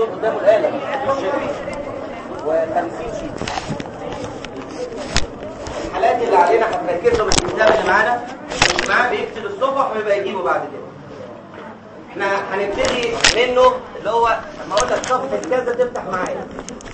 دكتور قدامه الآلة و50 شيت الحالات اللي علينا هتركز له بالكتاب اللي معانا اللي معاه بيكتب الصفح ويبقى يجيبه بعد كده احنا هنبتدي منه اللي هو لما اقول لك صفحه كذا تفتح معايا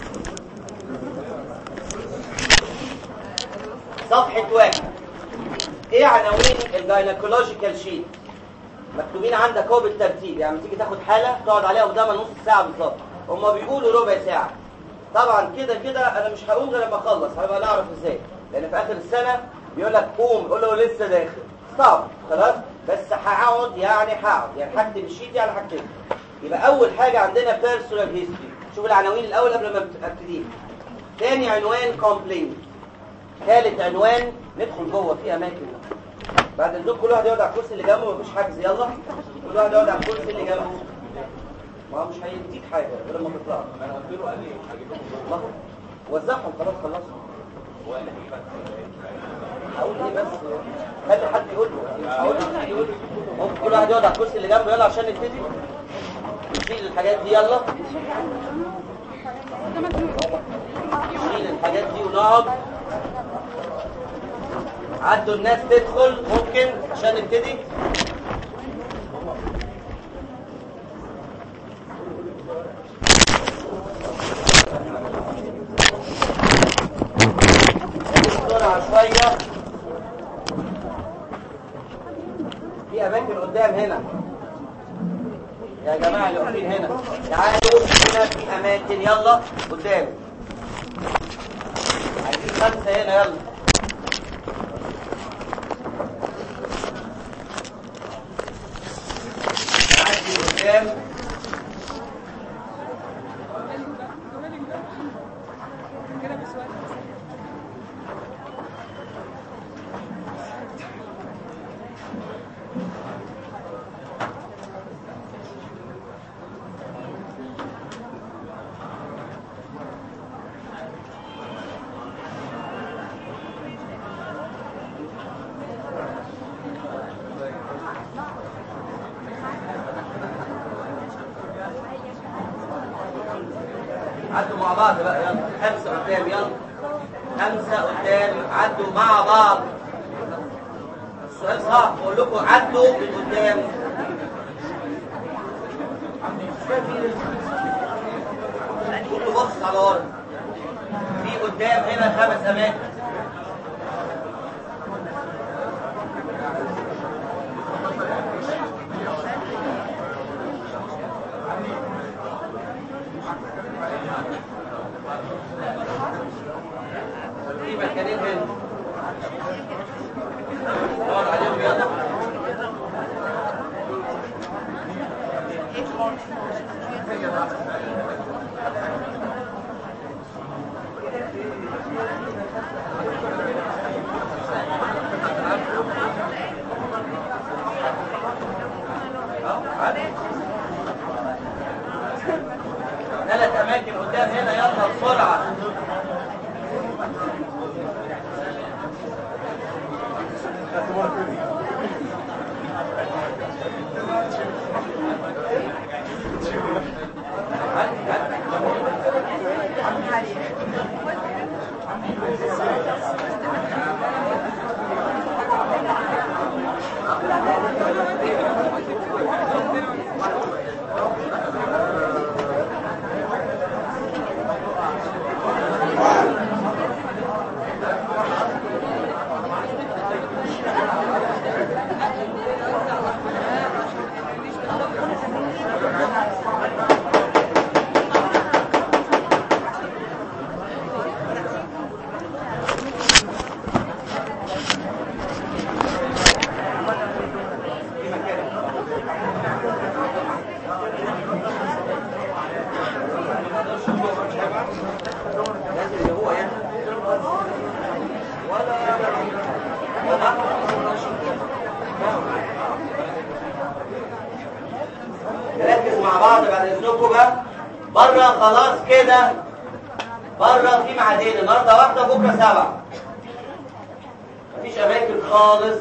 صفحه واحد ايه عناوين الجاينكولوجيكال شيت مكتوبين عندك اهو بالترتيب يعني تيجي تاخد حاله تقعد عليها قدامها نص ساعه بالظبط هما بيقولوا ربع ساعه طبعا كده كده انا مش هقوم غير لما اخلص هبقى نعرف ازاي لان في اخر السنه بيقول لك قوم يقول له لسه داخل صعب خلاص بس هقعد يعني هقعد يعني هكتب الشيت يعني هكتب يبقى اول حاجه عندنا بيرسونال هيستوري شوف العناوين الاول قبل ما ابتدي تاني عنوان كومبلين ثالث عنوان ندخل جوه في اماكن بعد الدور كل واحد يقعد على الكرسي اللي جنبه مفيش حجز يلا كل واحد يقعد على الكرسي اللي جنبه ما هو مش هيديك حاجه غير لما تطلع انا قلت له قال لي هجيبهم ما هو وزعهم خلاص خلصوا هو قال لي هجيب هقول ايه بس خلي حد يقول له مش هقول له حد يقول له ممكن كل واحد يقعد على الكرسي اللي جنبه يلا عشان نبتدي نشيل الحاجات دي يلا نشيل الحاجات دي ونقعد عدوا الناس تدخل ممكن عشان نبتدي بسرعة شوية في أماكن قدام هنا يا جماعة اللي واقفين هنا تعالوا هنا في أماكن يلا قدام عايزين خمسة هنا يلا نعدي قدام عدوا مع بعض بقى يلا خمسة قدام يلا خمسة قدام عدوا مع بعض السؤال صعب بقول لكم عدوا من قدام كله بص على ورا في قدام هنا خمس اماكن في مكانين هنا نقعد عليهم يلا أهو، عادي. ثلاث اماكن قدام هنا يلا بسرعه لازم هو يعني نركز مع بعض بعد اذنكم بقى بره خلاص كده بره في ميعادين النهارده واحده بكره سبعه مفيش اماكن خالص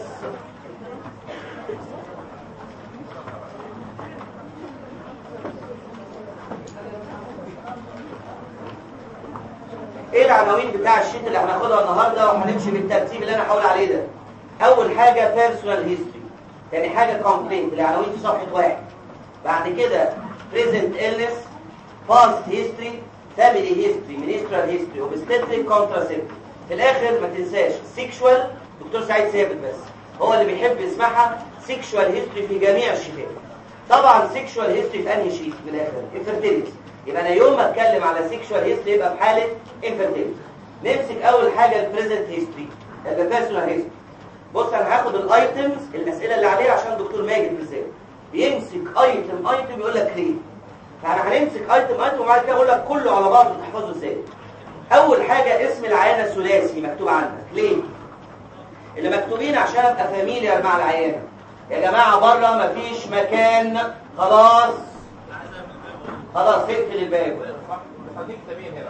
ايه العناوين بتاع الشيت اللي هناخدها النهارده وهنمشي بالترتيب اللي انا هقول عليه ده اول حاجه بيرسونال هيستوري تاني حاجه كومبلينت العناوين في صفحه واحد بعد كده بريزنت illness past history family history ministerial history obstetric contraceptive في الاخر ما تنساش سيكشوال دكتور سعيد ثابت بس هو اللي بيحب يسمعها سيكشوال هيستوري في جميع الشفاء طبعا سيكشوال هيستوري في انهي شيء في الاخر انفيرتيليتي يبقى انا يوم ما اتكلم على سيكشوال هيستوري يبقى في حاله انفيرتيليتي نمسك اول حاجه البريزنت هيستوري البيرسونال هيستوري بص انا هاخد الايتمز الاسئله اللي عليها عشان الدكتور ماجد بالذات بيمسك ايتم ايتم يقول لك ليه فاحنا هنمسك ايتم ايتم وبعد كده اقول لك كله على بعضه تحفظه ازاي اول حاجه اسم العيانه ثلاثي مكتوب عندك ليه اللي مكتوبين عشان ابقى فاميليار مع العيانه يا جماعه بره مفيش مكان خلاص خلاص اقفل الباب خليك سمين هنا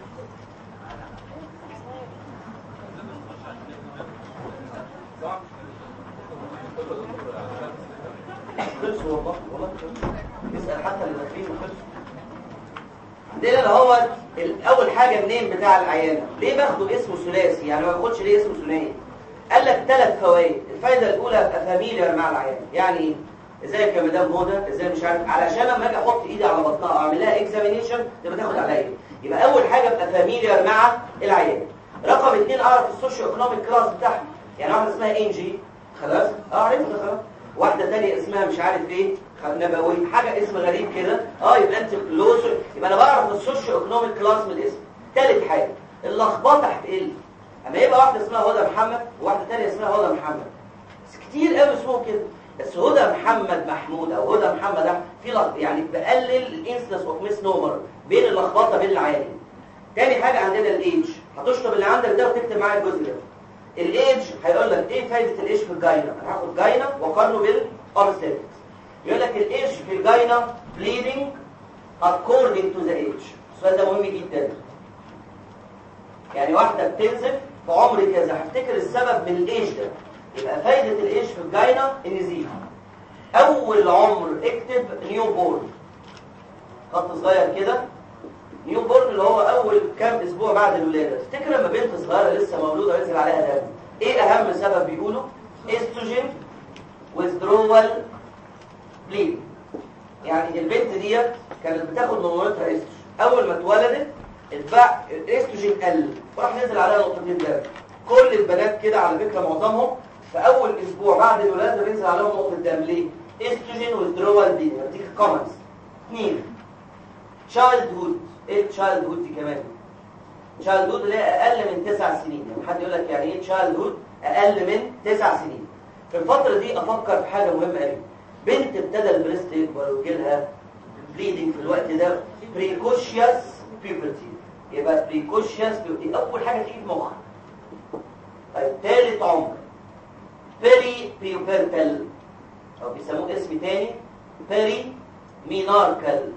صح؟ خلصوا والله والله خلصوا. اسال حتى اللي داخلين وخلصوا عندنا اللي هو اول حاجه النيم بتاع العيانه ليه باخده اسمه ثلاثي يعني ما باخدش ليه اسمه ثنائي قال لك ثلاث فوائد الفايده الاولى ابقى فاميليار مع العيانه يعني ايه ازيك يا مدام هدى ازاي مش عارف علشان لما اجي احط ايدي على بطنها اعمل لها اكزامينيشن تبقى تاخد عليا يبقى اول حاجه ابقى فاميليار مع العيان رقم اثنين اعرف السوشيو ايكونوميك كلاس بتاعها يعني واحده اسمها انجي خلاص اه عرفت خلاص واحده ثانيه اسمها مش عارف ايه نبوي حاجه اسم غريب كده اه يبقى انت كلوزر يبقى انا بعرف السوشيو ايكونوميك كلاس من الاسم ثالث حاجه اللخبطه هتقل اما يبقى واحده اسمها هدى محمد وواحده ثانيه اسمها هدى محمد بس كتير قوي اسمهم كده بس هدى محمد محمود او هدى محمد أحمد في لخ... يعني بقلل الانسنس اوف ميس نومر بين اللخبطه بين العيانين تاني حاجه عندنا الايدج هتشطب اللي عندك ده وتكتب معايا الجزء ده الايدج هيقول لك ايه فايده الايدج في الجاينا انا هاخد جاينا واقارنه بالاوبستاتيك يقول لك الايدج في الجاينا bleeding according to the age السؤال ده مهم جدا يعني واحده بتنزف في عمر كذا هفتكر السبب من الايدج ده يبقى فايده الايدج في الجاينا النزيف اول عمر اكتب نيو بورن خط صغير كده نيو بورن اللي هو اول كام اسبوع بعد الولاده تفتكر لما بنت صغيره لسه مولوده وينزل عليها دم ايه اهم سبب بيقولوا استروجين withdrawal bleed يعني البنت ديت كانت بتاخد من مامتها استروجين اول ما اتولدت اتباع الاستروجين قل وراح نزل عليها نقطتين دم كل البنات كده على فكره معظمهم في اول اسبوع بعد الولاده بينزل عليهم نقطه دم ليه استروجين withdrawal bleed دي كومنتس اثنين تشايلد هود ايه تشايلد هود دي كمان تشايلد هود اللي هي اقل من تسع سنين يعني حد يقول لك يعني ايه تشايلد هود اقل من تسع سنين في الفتره دي افكر في حاجه مهمه قوي بنت ابتدى البريست يكبر ويجيلها بليدنج في الوقت ده بريكوشيوس بيوبرتي يبقى بريكوشيوس بيوبرتي اول حاجه تيجي في مخك طيب ثالث عمر بيري بيوبرتال او بيسموه اسم تاني بيري ميناركال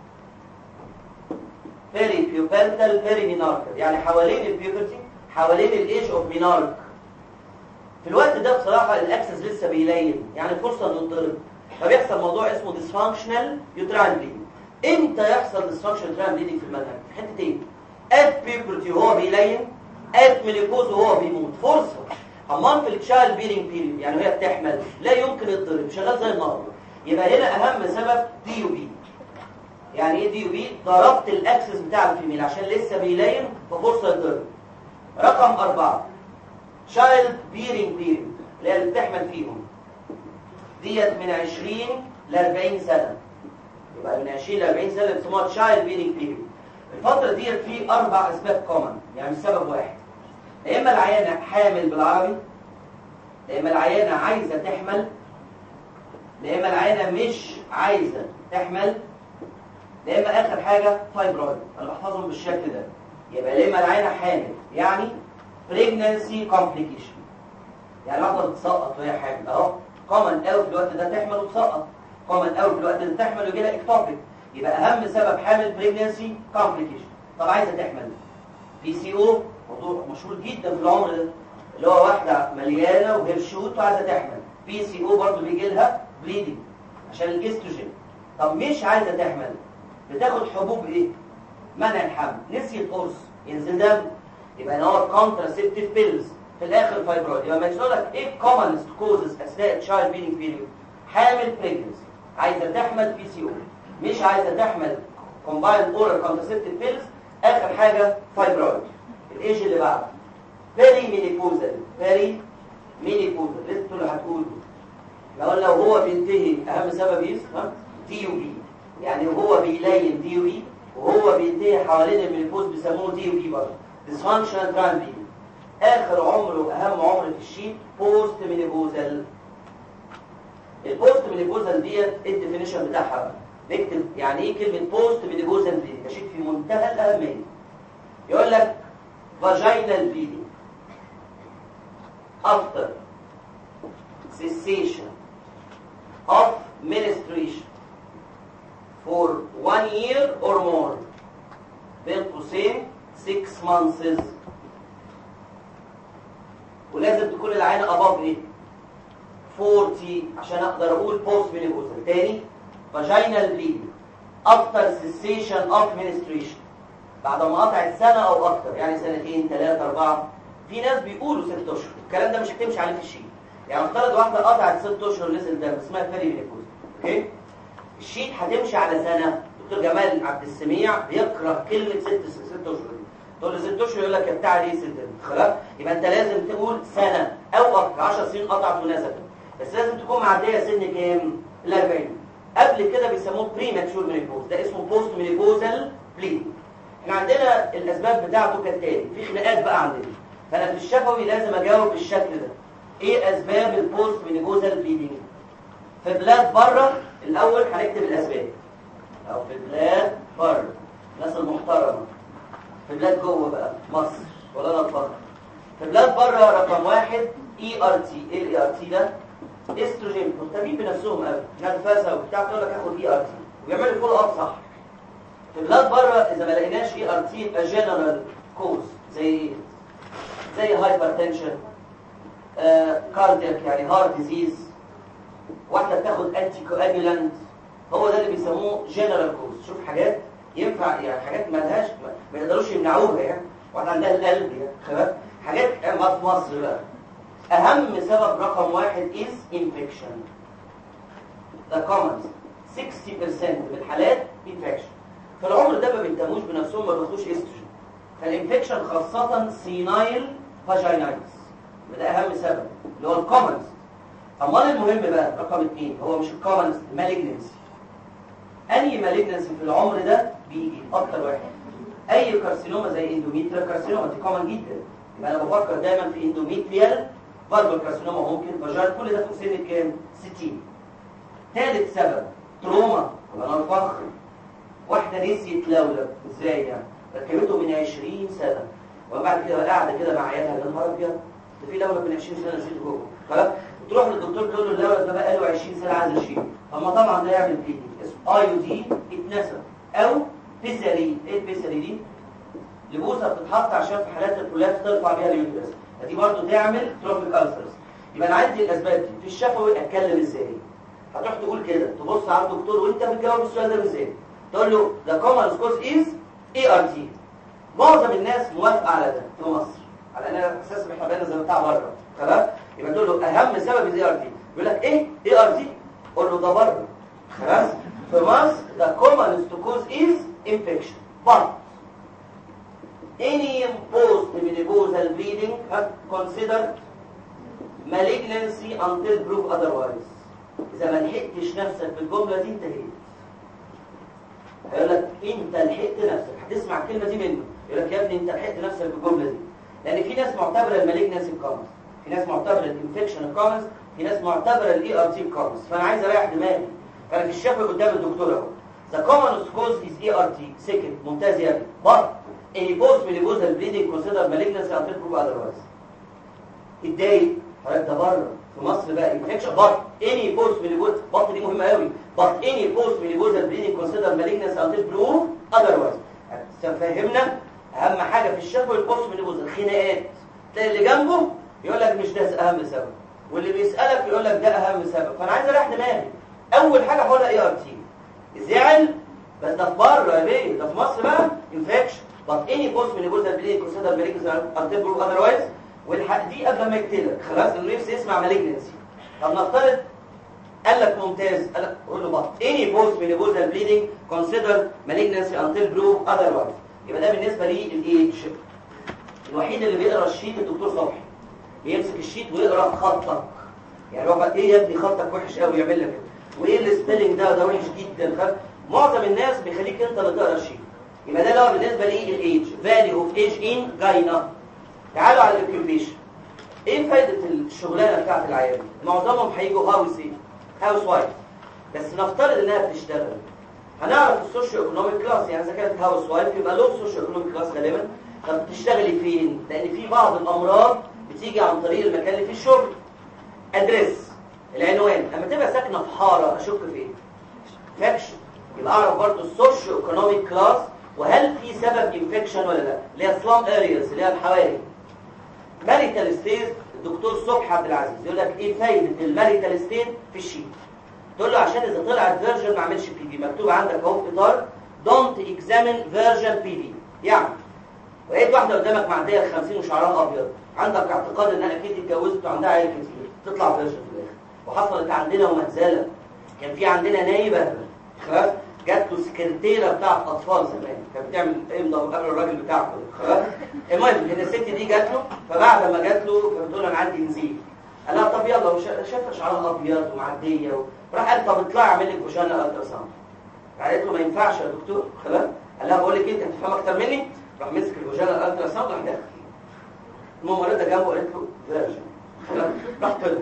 بيري بيوبرتال بيري ميناركال يعني حوالين البيوبرتي حوالين الايج اوف مينارك في الوقت ده بصراحة الاكسس لسه بيلين يعني فرصة انه يتضرب فبيحصل موضوع اسمه ديسفانكشنال يوتران بليدنج امتى يحصل ديسفانكشنال يوتران بليدنج في المنهج في حتة ايه ات بيوبرتي وهو بيلين ات ميليكوز وهو بيموت فرصة امان في التشايلد بيرنج بيريود يعني وهي بتحمل لا يمكن يتضرب شغال زي النار يبقى هنا اهم سبب دي يو بي يعني ايه دي يو بي ضربت الاكسس بتاع الفيميل عشان لسه بيلين ففرصة يتضرب رقم أربعة child bearing period اللي هي اللي بتحمل فيهم ديت من 20 ل 40 سنة يبقى من 20 ل 40 سنة بيسموها child bearing period الفترة ديت في أربع أسباب common يعني مش سبب واحد يا إما العيانة حامل بالعربي يا إما العيانة عايزة تحمل يا إما العيانة مش عايزة تحمل يا إما آخر حاجة فايبرويد أنا بحفظهم بالشكل ده يبقى يا إما العيانة حامل يعني pregnancy complication يعني واحدة بتسقط وهي حامل اهو common قوي في الوقت ده تحمل وتسقط common قوي في الوقت ده تحمل ويجي لها اكتوبيك يبقى اهم سبب حامل pregnancy complication طب عايزه تحمل بي سي او موضوع مشهور جدا في العمر ده اللي هو واحده مليانه وهرشوت وعايزه تحمل بي سي او برضه بيجي لها بليدنج عشان الاستروجين طب مش عايزه تحمل بتاخد حبوب ايه منع الحمل نسي القرص ينزل دم يبقى هنا هو كونتراسيبتيف بيلز في الاخر فايبرويد يبقى مش لك ايه كومنست كوزز اثناء الشايلد بيدنج بيريود حامل بريجنسي عايزه تحمل بي سي او مش عايزه تحمل كومبايند اورال كونتراسيبتيف بيلز اخر حاجه فايبرويد الايج اللي بعده بيري مينيبوزال بيري مينيبوزال لسه اللي هتقوله لو لو هو بينتهي اهم سبب ايه ها دي يو بي يعني وهو بيلين دي يو بي وهو بينتهي حوالين المينيبوز بيسموه دي يو بي برضه ديسفانكشنال تران بي اخر عمره اهم عمر في الشيء بوست مينيبوزال البوست مينيبوزال ديت الديفينيشن بتاعها بقى نكتب يعني ايه كلمه بوست مينيبوزال دي ده شيء في منتهى الاهميه يقول لك vaginal bleeding after cessation of menstruation for one year or more بين قوسين 6 months ولازم تكون العينة above ايه 40 عشان اقدر اقول post menopause تاني vaginal bleeding after cessation of menstruation بعد ما قطعت سنة او اكتر يعني سنتين ثلاثة اربعة في ناس بيقولوا ست اشهر الكلام ده مش هتمشي عليه في الشيء يعني افترض واحدة قطعت ست اشهر نزل دم اسمها بيري مينيبوز اوكي الشيت هتمشي على سنة دكتور جمال عبد السميع بيكره كلمة ست ست اشهر دي تقول له ست اشهر يقول لك يا بتاع ليه ست خلاص يبقى انت لازم تقول سنة او اكتر 10 سنين قطعت ونزلت بس لازم تكون معدية سن كام ال 40 قبل كده بيسموه بري ماتشور مينيبوز ده اسمه بوست مينيبوزال بليد احنا عندنا الاسباب بتاعته كالتالي في خناقات بقى عندنا فانا في الشفوي لازم اجاوب بالشكل ده ايه اسباب البوست مينيبوزال بليدنج في بلاد بره الاول هنكتب الاسباب او في بلاد بره الناس المحترمه في بلاد جوه بقى مصر ولا انا اتفضل في بلاد بره رقم واحد اي ار تي ايه الاي ار تي ده استروجين مهتمين بنفسهم قوي نرفزه وبتاع تقول لك اخد اي ار تي ويعملوا فول اب صح في بلاد بره اذا ما لقيناش اي ار تي يبقى جنرال كوز زي زي هايبرتنشن آه كاردياك يعني هارت ديزيز واحده بتاخد انتي كواجولانت هو ده اللي بيسموه جنرال كوز شوف حاجات ينفع يعني حاجات ما لهاش ما يقدروش يمنعوها يعني واحده عندها القلب يعني خلاص حاجات ما في مصر بقى اهم سبب رقم واحد is infection ده common 60% من الحالات infection في العمر ده ما بيهتموش بنفسهم ما بياخدوش استروجين فالانفكشن خاصة سينايل فاجينايتس ده اهم سبب اللي هو الكومنز امال المهم بقى رقم اثنين هو مش الكومنز مالجنسي اي مالجنسي في العمر ده بيجي اكتر واحد اي كارسينوما زي اندوميتريال كارسينوما دي كومن جدا يبقى انا بفكر دايما في اندوميتريال فالفر كارسينوما ممكن فاجينال كل ده فوق سن كام 60 ثالث سبب تروما انا الفخر واحده نسيت لولب ازاي يعني ركبته من 20 سنه وبعد كده قاعده كده مع عيالها يا نهار ابيض ده في لولب من 20 سنه نسيته جوه خلاص تروح للدكتور تقول له اللولب ده بقى له 20 سنه عايز اشيله اما طبعا ده يعمل بليدنج اسمه اي دي اتنسى او بيسري ايه البيسري دي لبوسه بتتحط عشان في حالات الكلات ترفع بيها اليوترس دي برضو تعمل تروفيك ألسرز يبقى انا عندي الاسباب دي في الشفوي اتكلم ازاي هتروح تقول كده تبص على الدكتور وانت بتجاوب السؤال ده ازاي تقول له the common cause is ERT معظم الناس موافقه على ده في مصر على ان اساس احنا بقينا زي بتاع بره خلاص يبقى تقول له اهم سبب الاي ار تي يقول لك ايه اي ار تي قول له ده بره خلاص في مصر the commonest cause is infection but any post-menopausal bleeding has considered malignancy until proved otherwise إذا ما لحقتش نفسك بالجملة دي انتهيت هيقول لك انت لحقت نفسك هتسمع الكلمة دي منه يقول لك يا ابني انت لحقت نفسك بالجملة دي لأن في ناس معتبرة المالجنسي كومنس في ناس معتبرة الانفكشن كومنس في ناس معتبرة الاي ار تي كومنس فأنا عايز أريح دماغي فأنا في الشفوي قدام الدكتور اهو The commonest cause is ERT second ممتاز يا ابني but any post menopausal bleeding considered malignancy until proved otherwise اتضايق حضرتك ده بره في مصر بقى انفكشن but any post menopausal بط دي مهمه قوي but any post menopausal bleeding considered malignancy until proved otherwise فهمنا اهم حاجه في الشفوي البوست مينوبوزال خناقات تلاقي اللي جنبه يقول لك مش ده اهم سبب واللي بيسالك يقول لك ده اهم سبب فانا عايز اريح دماغي اول حاجه هقولها اي ار تي زعل بس ده في بره يا بيه ده في مصر بقى انفكشن but any post menopausal bleeding considered malignancy until proved otherwise والحق دي قبل ما يقتلك خلاص لانه نفسي يسمع malignancy طب نفترض قال لك ممتاز قال لك قول له بقى any post menopausal bleeding considered malignancy until proved otherwise يبقى ده بالنسبه لي الايدج الوحيد اللي بيقرا الشيت الدكتور صبحي بيمسك الشيت ويقرا خطك يعني هو بقى ايه يا ابني خطك وحش قوي يعمل لك كده وايه السبيلنج ده ده وحش جدا خد معظم الناس بيخليك انت اللي تقرا الشيت يبقى ده اللي هو بالنسبه لي الايدج فاليو اوف ايج ان جاينا تعالوا على الاوكيوبيشن ايه فايده الشغلانه بتاعت العيال معظمهم هيجوا هاوس ايه هاوس وايف بس نفترض انها بتشتغل هنعرف السوشيو ايكونوميك كلاس يعني اذا كانت هاوس وايف يبقى له سوشيو ايكونوميك كلاس غالبا طب بتشتغلي فين لان في بعض الامراض بتيجي عن طريق المكان اللي فيه الشغل ادريس العنوان اما تبقى ساكنه في حاره اشك في ايه فاكشن يبقى اعرف برضه السوشيو ايكونوميك كلاس وهل في سبب انفكشن ولا لا اللي هي سلام ارياز اللي هي الحواري ماريتال ستيت الدكتور صبحي عبد العزيز يقول لك ايه فايده الماريتال ستيت في الشيت تقول له عشان اذا طلعت فيرجن ما اعملش بي في مكتوب عندك اهو في اطار دونت اكزامين فيرجن بي في يعني لقيت واحده قدامك معديه ال 50 وشعرها ابيض عندك اعتقاد انها اكيد اتجوزت وعندها عيال كتير تطلع فيرجن في الاخر وحصلت عندنا ومهزله كان في عندنا نايبه خلاص جات له سكرتيره بتاعت اطفال زمان كانت بتعمل امضى قبل الراجل بتاعك خلاص المهم ان الست دي جات له فبعد ما جات له فبتقول له انا عندي نزيف قال لها طب يلا شايفه شعرها ابيض ومعديه راح قال طب اطلعي اعمل لك فوجانا الترا ساوند قالت له ما ينفعش يا دكتور خلاص قال لها بقول لك انت هتفهم اكتر مني راح مسك الفوجانا الترا ساوند راح داخل الممرضه جنبه قالت له فيرجن خلاص راح طلع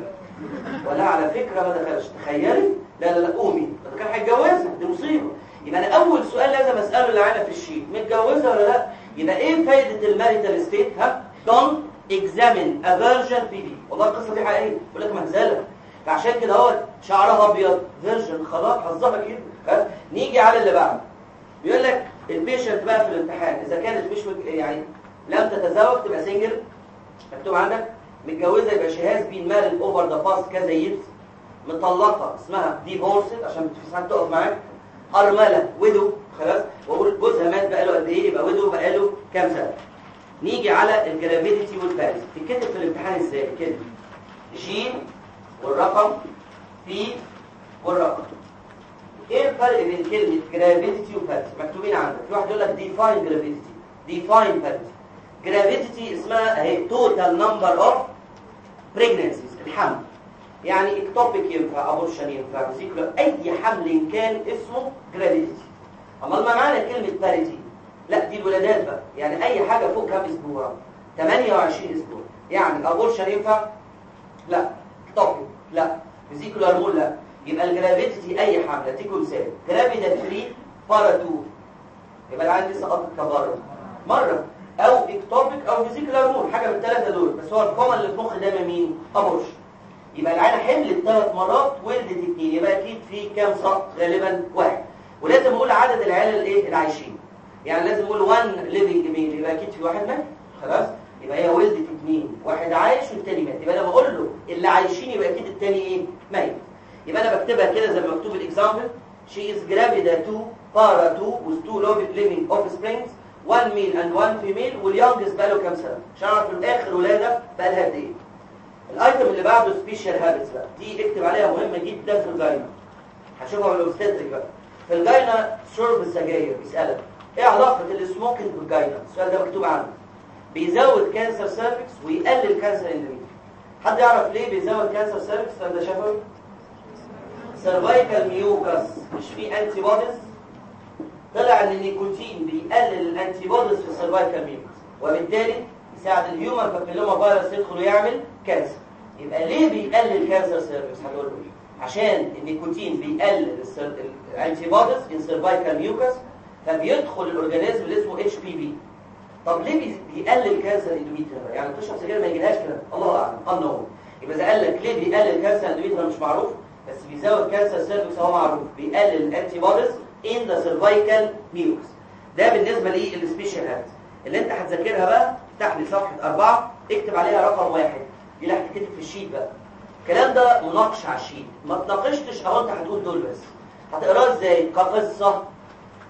ولا على فكره ما دخلش تخيلي لا لا لا قومي ده كان هيتجوزها دي مصيبه يبقى انا اول سؤال لازم اساله اللي عندنا في الشيت متجوزه ولا لا يبقى ايه فايده الماريتال ستيت ها دون اكزامين افيرجن في دي والله القصه دي حقيقيه بقول لك مهزله فعشان كده هو شعرها ابيض فيرجن خلاص حظها كده نيجي على اللي بعده بيقول لك البيشنت بقى في الامتحان اذا كانت مش مج... يعني لم تتزوج تبقى سنجل مكتوب عندك متجوزه يبقى شهاز بين مارد اوفر ذا باست كذا ييرز مطلقه اسمها ديفورسد عشان في ساعات تقف معاك ارمله ودو خلاص واقول جوزها مات بقاله قد ايه يبقى ودو بقاله كام سنه نيجي على الجرافيتي والبارز تتكتب في الامتحان ازاي كده جين والرقم في والرقم ايه الفرق بين كلمه جرافيتي وبارز مكتوبين عندك في واحد يقول لك ديفاين جرافيتي ديفاين بارز جرافيتي اسمها اهي توتال نمبر اوف بريجننسيز الحمل يعني اكتوبيك ينفع ابورشن ينفع فيزيكولار اي حمل كان اسمه جرافيتي اما ما معنى كلمه باريتي لا دي الولادات بقى يعني اي حاجه فوق كام اسبوع 28 اسبوع يعني ابورشن ينفع لا اكتوبيك لا فيزيكولار مول لا يبقى الجرافيتي اي حمل اديكم مثال جرافيدا 3 بارا 2 يبقى العيال دي سقطت كبره مره او اكتوبيك او فيزيكولار مول حاجه من الثلاثه دول بس هو الكومن اللي في مخ دايما مين ابورشن يبقى العيله حملت ثلاث مرات ولدت اثنين يبقى اكيد في كام سقط غالبا واحد ولازم اقول عدد العيال الايه العايشين يعني لازم اقول 1 ليفنج ميل يبقى اكيد في واحد مات خلاص يبقى هي ولدت اثنين واحد عايش والتاني مات يبقى لما اقول له اللي عايشين يبقى اكيد التاني ايه ميت يبقى انا بكتبها كده زي ما مكتوب الاكزامبل she is gravida 2 para 2 with two living offsprings one male and one female واليونجست بقى له كام سنه عشان اعرف في الاخر ولاده بقى لها قد ايه الايتم اللي بعده سبيشال هابتس بقى دي اكتب عليها مهمه جدا في الجاينا هشوفها بالاوبستاتريك بقى في الجاينا شرب السجاير بيسالك ايه علاقه السموكينج بالجاينا السؤال ده مكتوب عنه بيزود كانسر سيرفكس ويقلل كانسر اندوميتريوم حد يعرف ليه بيزود كانسر سيرفكس السؤال ده شافه سيرفايكال ميوكس مش في انتي بوديز طلع ان النيكوتين بيقلل الانتي بوديز في السيرفايكال ميوكس وبالتالي يساعد الهيومن بابيلوما فيروس يدخل ويعمل كانسر يبقى ليه بيقلل كانسر سيرفكس هتقول له عشان النيكوتين بيقلل الانتي بوديز ان سيرفايكال ميوكس فبيدخل الاورجانيزم اللي اسمه اتش بي في طب ليه بيقلل كانسر اندوميتريوم يعني تشرب سجاير ما يجيلهاش كده الله اعلم الله يبقى اذا قال لك ليه بيقلل كانسر اندوميتريوم مش معروف بس بيزود كانسر سيرفكس هو معروف بيقلل الانتي بوديز ان ذا سيرفايكال ميوكس ده بالنسبه للسبيشال هات اللي انت هتذاكرها بقى افتح لي صفحه أربعة اكتب عليها رقم واحد دي اللي هتتكتب في الشيت بقى الكلام ده مناقشه على الشيت ما تناقشتش او انت هتقول دول بس هتقراه ازاي كقصه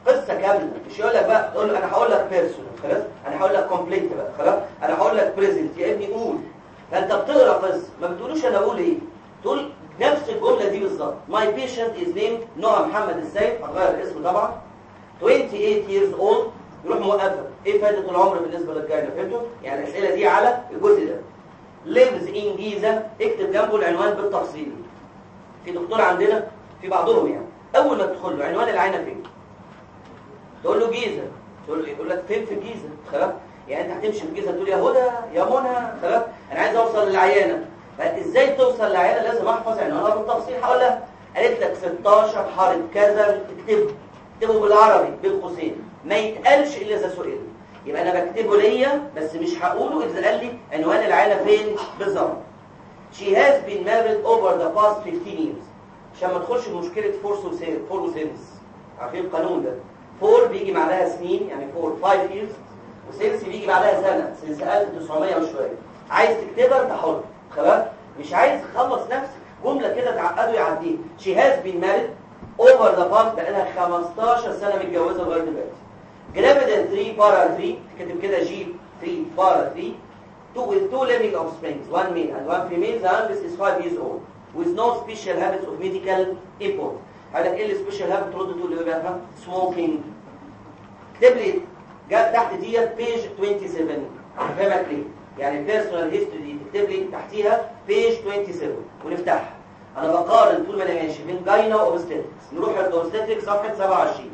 قصه كامله مش يقول لك بقى تقول له انا هقول لك بيرسونال خلاص انا هقول لك كومبليت بقى خلاص انا هقول لك بريزنت يا ابني قول فانت بتقرا قصه ما بتقولوش انا اقول ايه تقول نفس الجمله دي بالظبط ماي بيشنت از نيمد نوع محمد السيد هتغير الاسم طبعا 28 years old يروح موقفك ايه فائده العمر بالنسبه للجاينا فهمتوا يعني الاسئله دي على الجزء ده lives in جيزه اكتب جنبه العنوان بالتفصيل في دكتور عندنا في بعضهم يعني اول ما تدخل له عنوان العينه فين تقول له جيزه تقول له يقول لك فين في الجيزه خلاص يعني انت هتمشي في الجيزه تقول يا هدى يا منى خلاص انا عايز اوصل للعيانه ازاي توصل للعيانه لازم احفظ عنوانها بالتفصيل هقول لها قالت لك 16 حرف كذا اكتبه اكتبه بالعربي بين قوسين ما يتقالش الا اذا سئل يبقى انا بكتبه ليا بس مش هقوله اذا قال لي عنوان العيله فين بالظبط She has been married over the past 15 years عشان ما تدخلش في مشكله فورس وسيل فور وسيلز عارفين القانون ده فور بيجي بعدها سنين يعني فور 5 years وسيلز بيجي بعدها سنه سنه 1900 وشويه عايز تكتبها انت حر خلاص مش عايز تخلص نفسك جمله كده تعقده يعديه She has been married over the past بقالها 15 سنه متجوزه لغايه دلوقتي جرافيد 3 بارا 3 كاتب كده جي 3 بارا 3 two, with two living offsprings, one male and one female. The youngest is five years old, with no special habits of medical import. هذا ايه السبيشال هابت ترد تقول ايه بقى؟ سموكينج. اكتب لي جاب تحت ديت بيج 27 هفهمك ليه؟ يعني البيرسونال هيستوري دي تكتب لي تحتيها بيج 27 ونفتحها. انا بقارن طول ما انا ماشي بين جاينا واوبستاتريكس نروح للاوبستاتريكس صفحه 27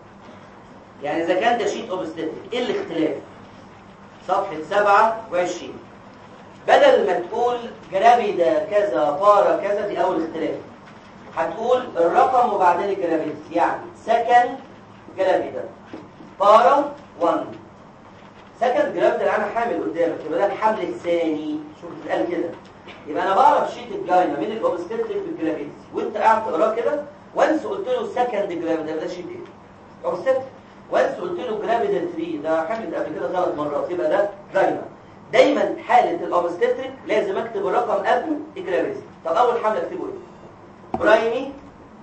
يعني اذا كان ده شيت اوبستاتريك ايه الاختلاف؟ صفحة 27 بدل ما تقول جرافيدا كذا فارة كذا دي أول اختلاف هتقول الرقم وبعدين الجرافيدا يعني سكن جرافيدا فارة 1 سكن جرافيدا أنا حامل قدامك يبقى ده الحمل الثاني شوف بتتقال كده يبقى أنا بعرف شيت الجاينا من الأوبستيتريك بالجرافيدا وأنت قاعد تقراه كده وانس قلت له سكند جرافيدا ده شيت إيه؟ أوبستيتريك وانس قلت له جرافيدا 3 ده حملت قبل كده ثلاث مرات يبقى ده دايما دايما حاله الاوبستريك لازم اكتب الرقم قبل الجرافيدا طب اول حمله اكتبه ايه برايمي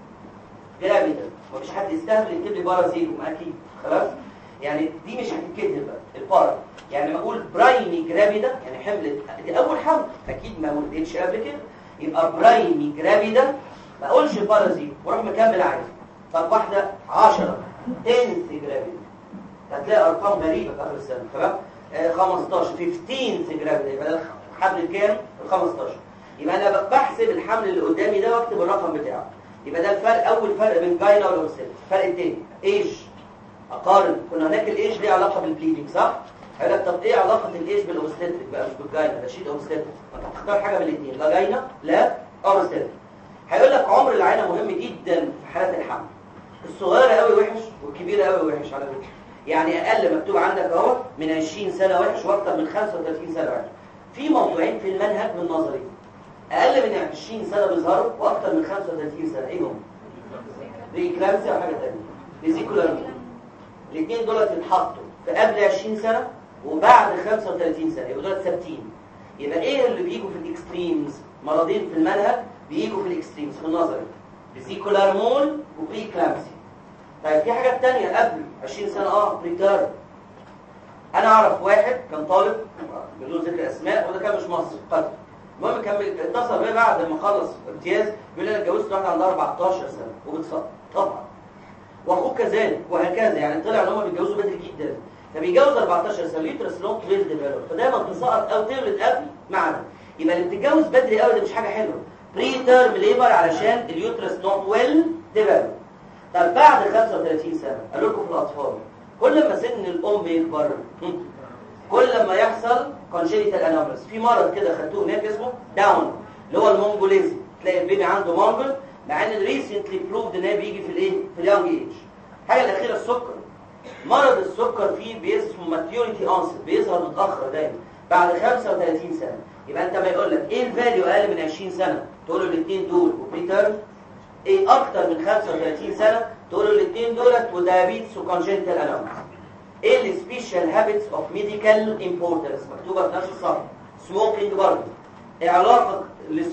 جرافيدا مفيش حد يستهبل يكتب لي بارا زيرو ما اكيد خلاص يعني دي مش هتتكتب بقى البارا يعني ما اقول برايمي جرافيدا يعني حملت دي اول حمل اكيد ما ولدتش قبل كده يبقى برايمي جرافيدا ما اقولش بارا زيرو واروح مكمل عادي طب واحده 10 10 جرافيدا هتلاقي ارقام غريبه في اخر السنه تمام آه 15 15 جرافيدا يبقى ده الحمل الكام ال 15 يبقى انا بحسب الحمل اللي قدامي ده واكتب الرقم بتاعه يبقى ده الفرق اول فرق بين جاينا والاوبستيك الفرق الثاني ايش اقارن كنا هناك الايش ليه علاقه بالبليدنج صح هيقول لك طب ايه علاقه الايش بالاوبستيك بقى مش بالجاينا ده شيء اوبستيك انت هتختار حاجه من الاثنين لا جاينا لا اوبستيك هيقول لك عمر العينه مهم جدا في حالات الحمل الصغيرة قوي وحش والكبيرة قوي وحش على فكرة يعني أقل مكتوب عندك اهو من 20 سنة وحش وأكثر من 35 سنة وحش في موضوعين في المنهج من نظري أقل من 20 سنة بيظهروا وأكثر من 35 سنة إيه هم؟ ريكلامسي أو حاجة تانية فيزيكولار الاثنين دول اتحطوا في قبل 20 سنة وبعد 35 سنة يبقوا دول ثابتين يبقى إيه اللي بيجوا في الإكستريمز مرضين في المنهج بيجوا في الإكستريمز في النظري فيزيكولار مول وبري كلامسي طيب في حاجات تانية قبل 20 سنة اه بريتيرم انا اعرف واحد كان طالب بدون ذكر اسماء وده كان مش مصري قتل المهم كان اتصل بيا بعد ما خلص امتياز بيقول لي انا اتجوزت واحده عندها 14 سنه وبتصدق طبعا واخوه كذلك وهكذا يعني طلع ان هم بيتجوزوا بدري جدا فبيتجوز 14 سنه اليوترس نوت ويل ديفلوب فدايما تسقط او تولد قبل معنا يبقى اللي بتتجوز بدري قوي ده مش حاجه حلوه بري تيرم ليبر علشان اليوترس نوت ويل ديفلوب طب بعد 35 سنه قالوا لكم في الاطفال كل ما سن الام يكبر كل ما يحصل congenital anomalies في مرض كده خدتوه هناك اسمه داون اللي هو المونجوليزم تلاقي البيبي عنده مونجول مع ان ريسنتلي بروفد ان هي بيجي في الايه في اليونج ايج الحاجه الاخيره السكر مرض السكر فيه بيسمه ماتيوريتي اونست بيظهر متاخر دايما بعد 35 سنه يبقى انت ما يقول لك ايه الفاليو اقل من 20 سنه تقول له الاثنين دول وبريتيرم ايه اكتر من 35 سنه تقول له الاثنين دولت ودايابيتس وكونجنتال انوماليز ايه السبيشال هابتس اوف ميديكال امبورتنس مكتوبه في نفس الصفحه سموكينج برضه ايه علاقه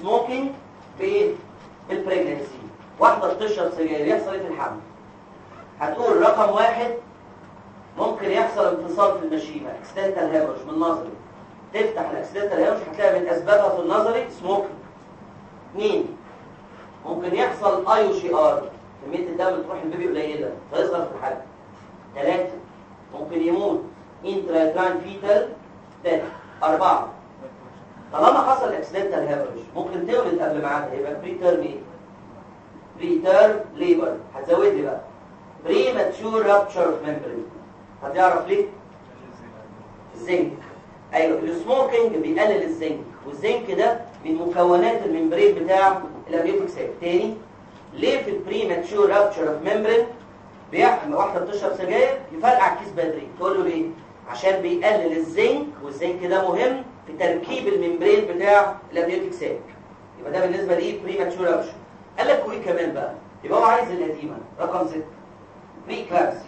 السموكينج بايه بالبريجنسي واحده بتشرب سجاير يحصل ايه في الحمل هتقول رقم واحد ممكن يحصل انفصال في المشيمة اكسيدنتال هيمورج من نظري تفتح الاكسيدنتال هيمورج هتلاقي من اسبابها في النظري سموكينج اثنين ممكن يحصل اي شي ار كمية الدم اللي تروح البيبي قليلة فيصغر في الحجم ثلاثة ممكن يموت انترايتران فيتال ثلاثة أربعة طالما حصل اكسيدنتال هيمورج ممكن تولد قبل ميعادها يبقى بري تيرم ايه؟ بري تيرم ليبر هتزود لي بقى premature rupture of membrane هتعرف ليه؟ الزنك ايوه السموكينج بيقلل الزنك والزنك ده من مكونات الممبرين بتاع الاميوتيك سيل تاني ليه في البريماتشور رابتشر اوف ممبرين بيحمل واحده بتشرب سجاير يفرقع الكيس بدري تقول له ليه عشان بيقلل الزنك والزنك ده مهم في تركيب الممبرين بتاع الاميوتيك سيل يبقى ده بالنسبه ليه بريماتشور رابتشر قال لك وايه كمان بقى يبقى هو عايز القديمه رقم 6 بري كلامسيا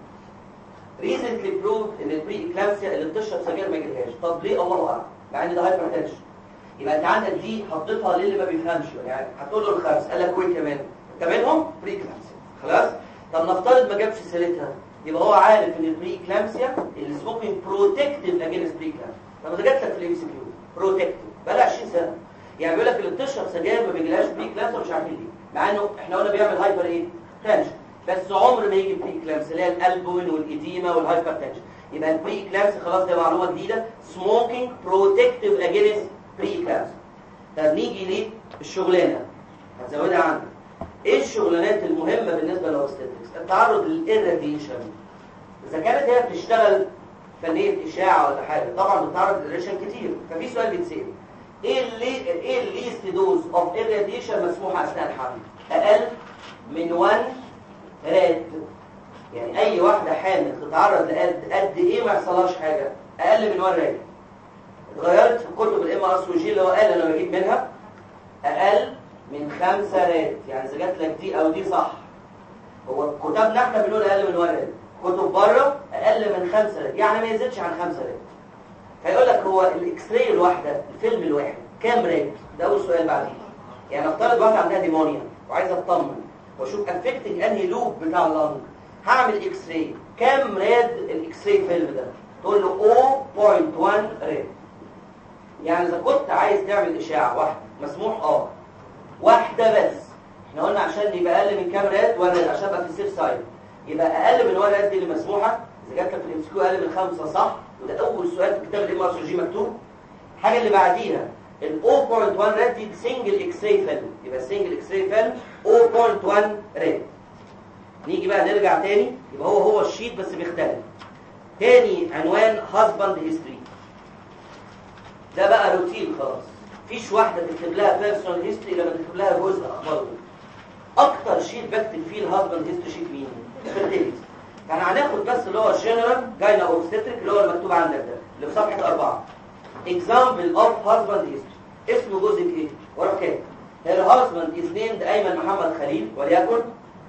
ريسنتلي بروف ان البري كلامسيا اللي بتشرب سجاير ما يجيلهاش طب ليه الله اعلم مع ان ده هايبرتنشن يبقى انت عندك دي حطيتها للي ما بيفهمش يعني هتقول له الخمس قال لك وايه كمان انت منهم بري كلامسيا خلاص طب نفترض ما جابش سيرتها يبقى هو عارف ان البري كلامسيا السموكينج بروتكتيف اجينست بري كلامسيا طب ده جات لك في الام سي كيو بروتكتيف بقى لها 20 سنه يعني بيقول لك اللي بتشرب سجاير ما بيجيلهاش بري كلامسيا مش عارفين ليه مع انه احنا قلنا بيعمل هايبر ايه تنشن بس عمر ما يجي بري كلامس اللي هي الالبوين والايديما والهايبرتنشن يبقى البري كلامس خلاص ده معلومه جديده سموكينج بروتكتيف اجينست بري كلامس طب نيجي ليه الشغلانه هتزودها عندك ايه الشغلانات المهمه بالنسبه للاوستيتكس التعرض للإيراديشن اذا كانت هي بتشتغل فنيه اشاعه ولا حاجه طبعا بتتعرض للريشن كتير ففي سؤال بيتسال ايه اللي ايه الليست دوز اوف إيراديشن مسموحه اثناء الحمل اقل من 1 راد يعني اي واحده حامل تتعرض لقد قد ايه ما يحصلهاش حاجه اقل من 1 راد اتغيرت في كتب الام ار اس جي اللي هو قال انا بجيب منها اقل من 5 راد يعني اذا جات لك دي او دي صح هو كتابنا احنا بنقول اقل من 1 راد كتب بره اقل من 5 راد يعني ما يزيدش عن 5 راد هيقول لك هو الاكس راي الواحده الفيلم الواحد كام راد ده اول سؤال بعدين يعني نفترض واحده عندها ديمونيا وعايزه اطمن واشوف افكتنج انهي لوب بتاع اللنج هعمل اكس راي كام راد الاكس راي فيلم ده تقول له 0.1 راد يعني اذا كنت عايز تعمل اشاعه واحده مسموح اه واحده بس احنا قلنا عشان يبقى اقل من كام راد ورد عشان ابقى في السيف سايد يبقى اقل من 1 راد دي اللي مسموحه اذا جات لك في الام سي اقل من خمسه صح وده اول سؤال في كتاب الام ار جي مكتوب الحاجه اللي بعديها ال 0.1 راد دي سنجل اكس راي فيلم يبقى سنجل اكس راي فيلم 0.1 راد نيجي بقى نرجع تاني يبقى هو هو الشيت بس بيختلف تاني عنوان هازباند هيستوري ده بقى روتين خلاص مفيش واحده تكتب لها بيرسونال هيستوري لما تكتب لها جزء اخبار اكتر شيت بكتب فيه الهازباند هيستوري شيت مين فيرتيليتي يعني هناخد بس اللي هو الجنرال جاينا اوبستريك اللي هو المكتوب عندك ده اللي في صفحه أربعة example of husband history اسمه جزء ايه وراح كده her husband is named ايمن محمد خليل وليكن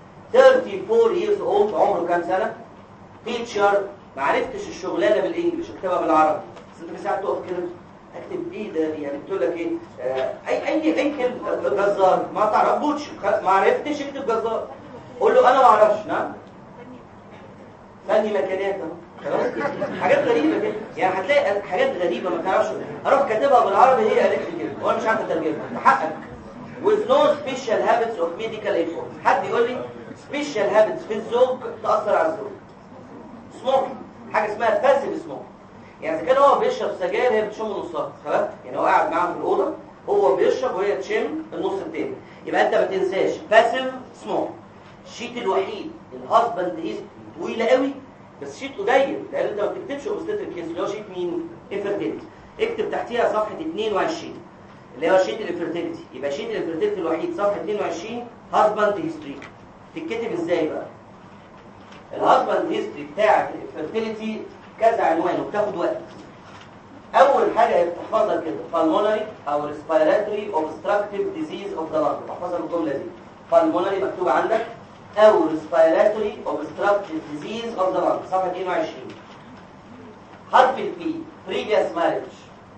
34 years old عمره كام سنه teacher ما عرفتش الشغلانه بالانجلش اكتبها بالعربي بس انت ساعات تقف كده اكتب ايه ده يعني بتقول لك ايه آه اي اي اي كلمه جزار ما تعرفوش ما عرفتش اكتب جزار قول له انا ما اعرفش نعم فني مكانات اهو خلاص حاجات غريبه كده يعني هتلاقي حاجات غريبه ما تعرفش اروح كاتبها بالعربي هي قالت لي كده وانا مش عارف اترجمها حقك with no special habits of medical influence حد يقول لي special habits في الزوج تاثر على الزوج سموكينج حاجه اسمها باسيف سموك يعني اذا كان هو بيشرب سجاير هي بتشم نصها خلاص يعني هو قاعد معاهم في الاوضه هو بيشرب وهي تشم النص التاني يبقى انت ما تنساش باسيف سموك الشيت الوحيد الهازبند هيستوري طويله قوي بس شيت قليل لان انت ما بتكتبش اوبستريك كيس اللي هو شيت مين انفيرتيلتي اكتب تحتيها صفحه 22 اللي هو شيت الانفيرتيلتي يبقى شيت الانفيرتيلتي الوحيد صفحه 22 هازبند هيستوري تتكتب ازاي بقى الهازبند هيستوري بتاعه الانفيرتيلتي كذا عنوان وبتاخد وقت اول حاجه بتحفظها كده pulmonary او respiratory obstructive disease of the lung تحفظها بالجمله دي pulmonary مكتوب عندك او respiratory obstructive disease of the lung صفحه 22 حرف البي previous marriage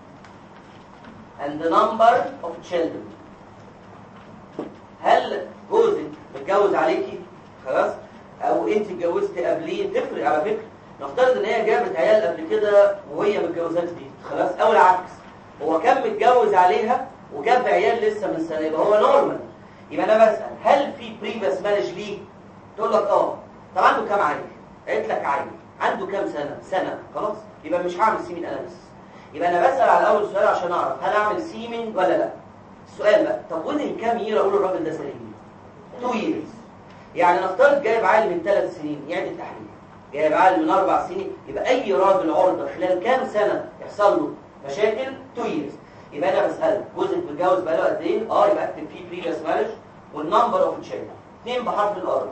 and the number of children هل جوزك متجوز عليكي خلاص او انت اتجوزت قبليه تفرق على فكره نفترض ان هي جابت عيال قبل كده وهي متجوزات جديد خلاص او العكس هو كان متجوز عليها وجاب عيال لسه من سنه يبقى هو نورمال يبقى انا بسال هل في بريفيس مانج ليه تقول لك اه طب عنده كام عيل قالت لك عيل عنده كام سنه سنه خلاص يبقى مش هعمل سيمين اناليسيس يبقى انا بسال على اول سؤال عشان اعرف هل اعمل سيمين ولا لا السؤال بقى طب وين كام يير اقول الراجل ده سليم 2 ييرز يعني نفترض جايب عيل من ثلاث سنين يعد التحليل جايب عيل من اربع سنين يبقى اي راجل عرضه خلال كام سنه يحصل له مشاكل 2 ييرز يبقى انا بسالك جوزك متجوز بقاله قد ايه اه يبقى اكتب فيه بريفيس مارج والنمبر اوف تشايلد اثنين بحرف الار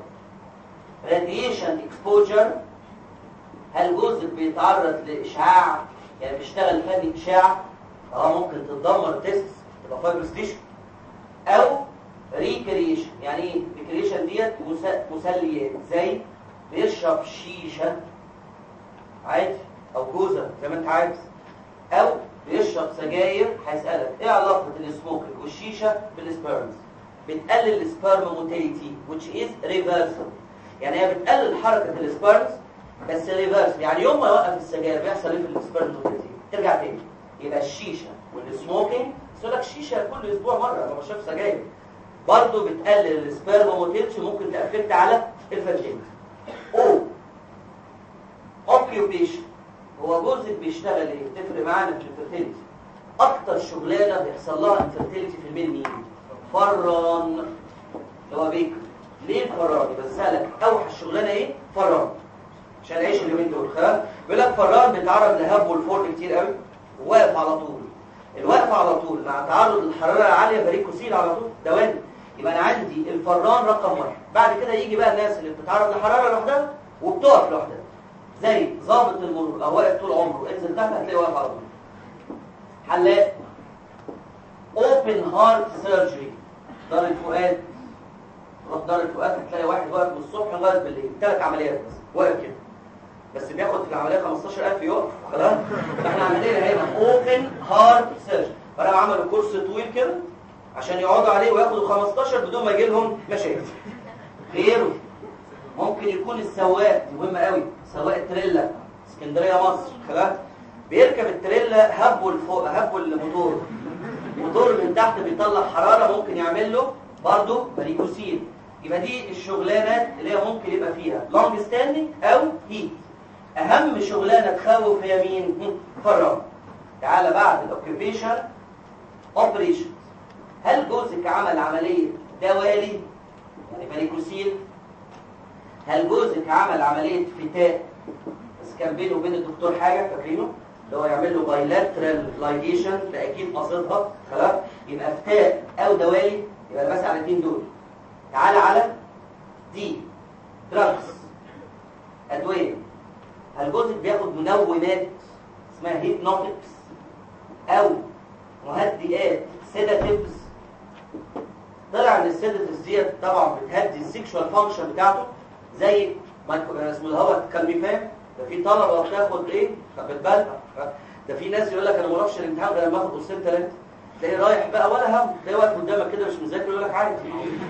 راديشن اكسبوجر هل جوزك بيتعرض لاشعاع يعني بيشتغل فني اشعاع اه ممكن تتدمر تيست تبقى فايبرس تيشو او ريكريشن يعني ايه ريكريشن ديت مس- مسليات زي بيشرب شيشه عادي او جوزه زي ما انت عايز او بيشرب سجاير هيسالك ايه علاقه السموكينج والشيشه بالسبيرمز بتقلل السبرم موتيليتي which is reversible يعني هي بتقلل حركه السبيرمز بس ريفرس يعني يوم ما يوقف السجاير بيحصل ايه في السبرم موتيليتي ترجع تاني يبقى الشيشه والسموكينج بس يقول لك الشيشه كل اسبوع مره انا بشرب سجاير برضه بتقلل السبرم موتيليتي ممكن تأفكت على الفاجينا او اوكيوبيشن هو جوزك بيشتغل ايه تفرق معانا في الفيرتيليتي اكتر شغلانه بيحصل لها انفيرتيليتي في الميل مين فران اللي هو بيك ليه الفران بسالك اوحش شغلانه ايه فران عشان اعيش اليومين دول خلاص بيقول لك فران بيتعرض لهب والفرن كتير قوي وواقف على طول الوقف على طول مع تعرض للحراره العاليه فريكوسيل على طول دوالي يبقى انا عندي الفران رقم واحد بعد كده يجي بقى الناس اللي بتتعرض لحراره لوحدها وبتقف لوحدها زي ضابط المرور او واقف طول عمره انزل تحت هتلاقيه واقف على طول حلاق اوبن هارت سيرجري دار الفؤاد تروح دار الفؤاد هتلاقي واحد واقف من الصبح لغايه بالليل ثلاث عمليات بس واقف كده بس بياخد في العمليه 15000 يقف خلاص احنا عندنا هنا اوبن هارت سيرجري فلو عملوا كورس طويل كده عشان يقعدوا عليه وياخدوا 15 بدون ما يجي لهم مشاكل غيره ممكن يكون السواق دي مهمه قوي سواق التريلا اسكندريه مصر خلاص بيركب التريلا هبوا لفوق هبوا الموتور الموتور من تحت بيطلع حراره ممكن يعمل له برضه بريكوسيل يبقى دي الشغلانات اللي هي ممكن يبقى فيها لونج ستاندنج او هيت اهم شغلانه تخوف هي مين فرام تعالى بعد الاوكيبيشن اوبريشن هل جوزك عمل عمليه دوالي يعني بريكوسيل هل جوزك عمل عمليه فتاء بس كان بينه وبين الدكتور حاجه فاكرينه اللي هو يعمل له بايلاترال لايجيشن ده اكيد قصدها خلاص يبقى فتاء او دوالي يبقى انا بس على الاثنين دول تعالى على دي دراجز ادويه هل جوزك بياخد منومات اسمها هيبنوتكس او مهدئات سيداتيفز طلع ان السيداتيفز ديت طبعا بتهدي السيكشوال فانكشن بتاعته زي مايكرو اسمه هو كالميفام ده في طلبه بتاخد ايه بتبلع ده في ناس يقول لك انا ما اروحش الامتحان غير لما اخد قرصين ثلاثه تلاقيه رايح بقى ولا هم تلاقيه واقف قدامك كده مش مذاكر يقول لك عادي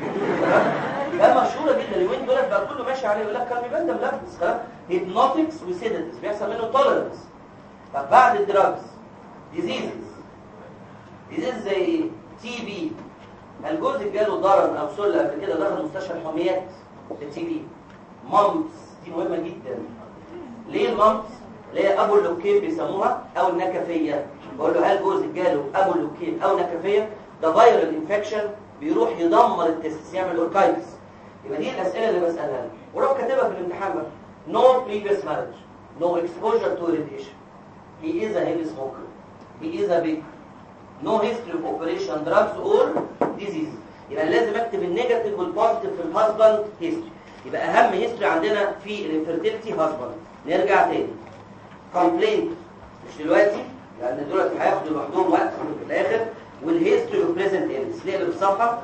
ده مشهوره جدا اليومين دول بقى كله ماشي عليه يقول لك كالميفام ده ملبس خلاص هيبنوتكس وسيداتيفز بيحصل منه توليرنس طب بعد الدراجز ديزيزز ديزيز زي ايه تي بي هل جوزك جاله ضرر او سله قبل كده دخل مستشفى الحميات للتي بي مامبس دي مهمه جدا ليه المامبس اللي هي ابو اللوكين بيسموها او النكفيه بقول له هل جوزك جاله ابو اللوكين او نكفيه ده فيرال انفكشن بيروح يدمر التستس يعمل اوركايتس يبقى دي الاسئله اللي بسالها لك وروح كاتبها في الامتحان بقى no previous marriage no exposure to radiation he is a heavy smoker he is a big no history of operation drugs or disease يبقى لازم اكتب النيجاتيف والبوزيتيف في الهازباند هيستوري يبقى اهم هيستوري عندنا في الانفيرتيلتي هازباند نرجع تاني كومبلينت مش دلوقتي لان دلوقتي هياخدوا لوحدهم وقت في الاخر والهيستوري اوف بريزنت ايلنس نقلب الصفحه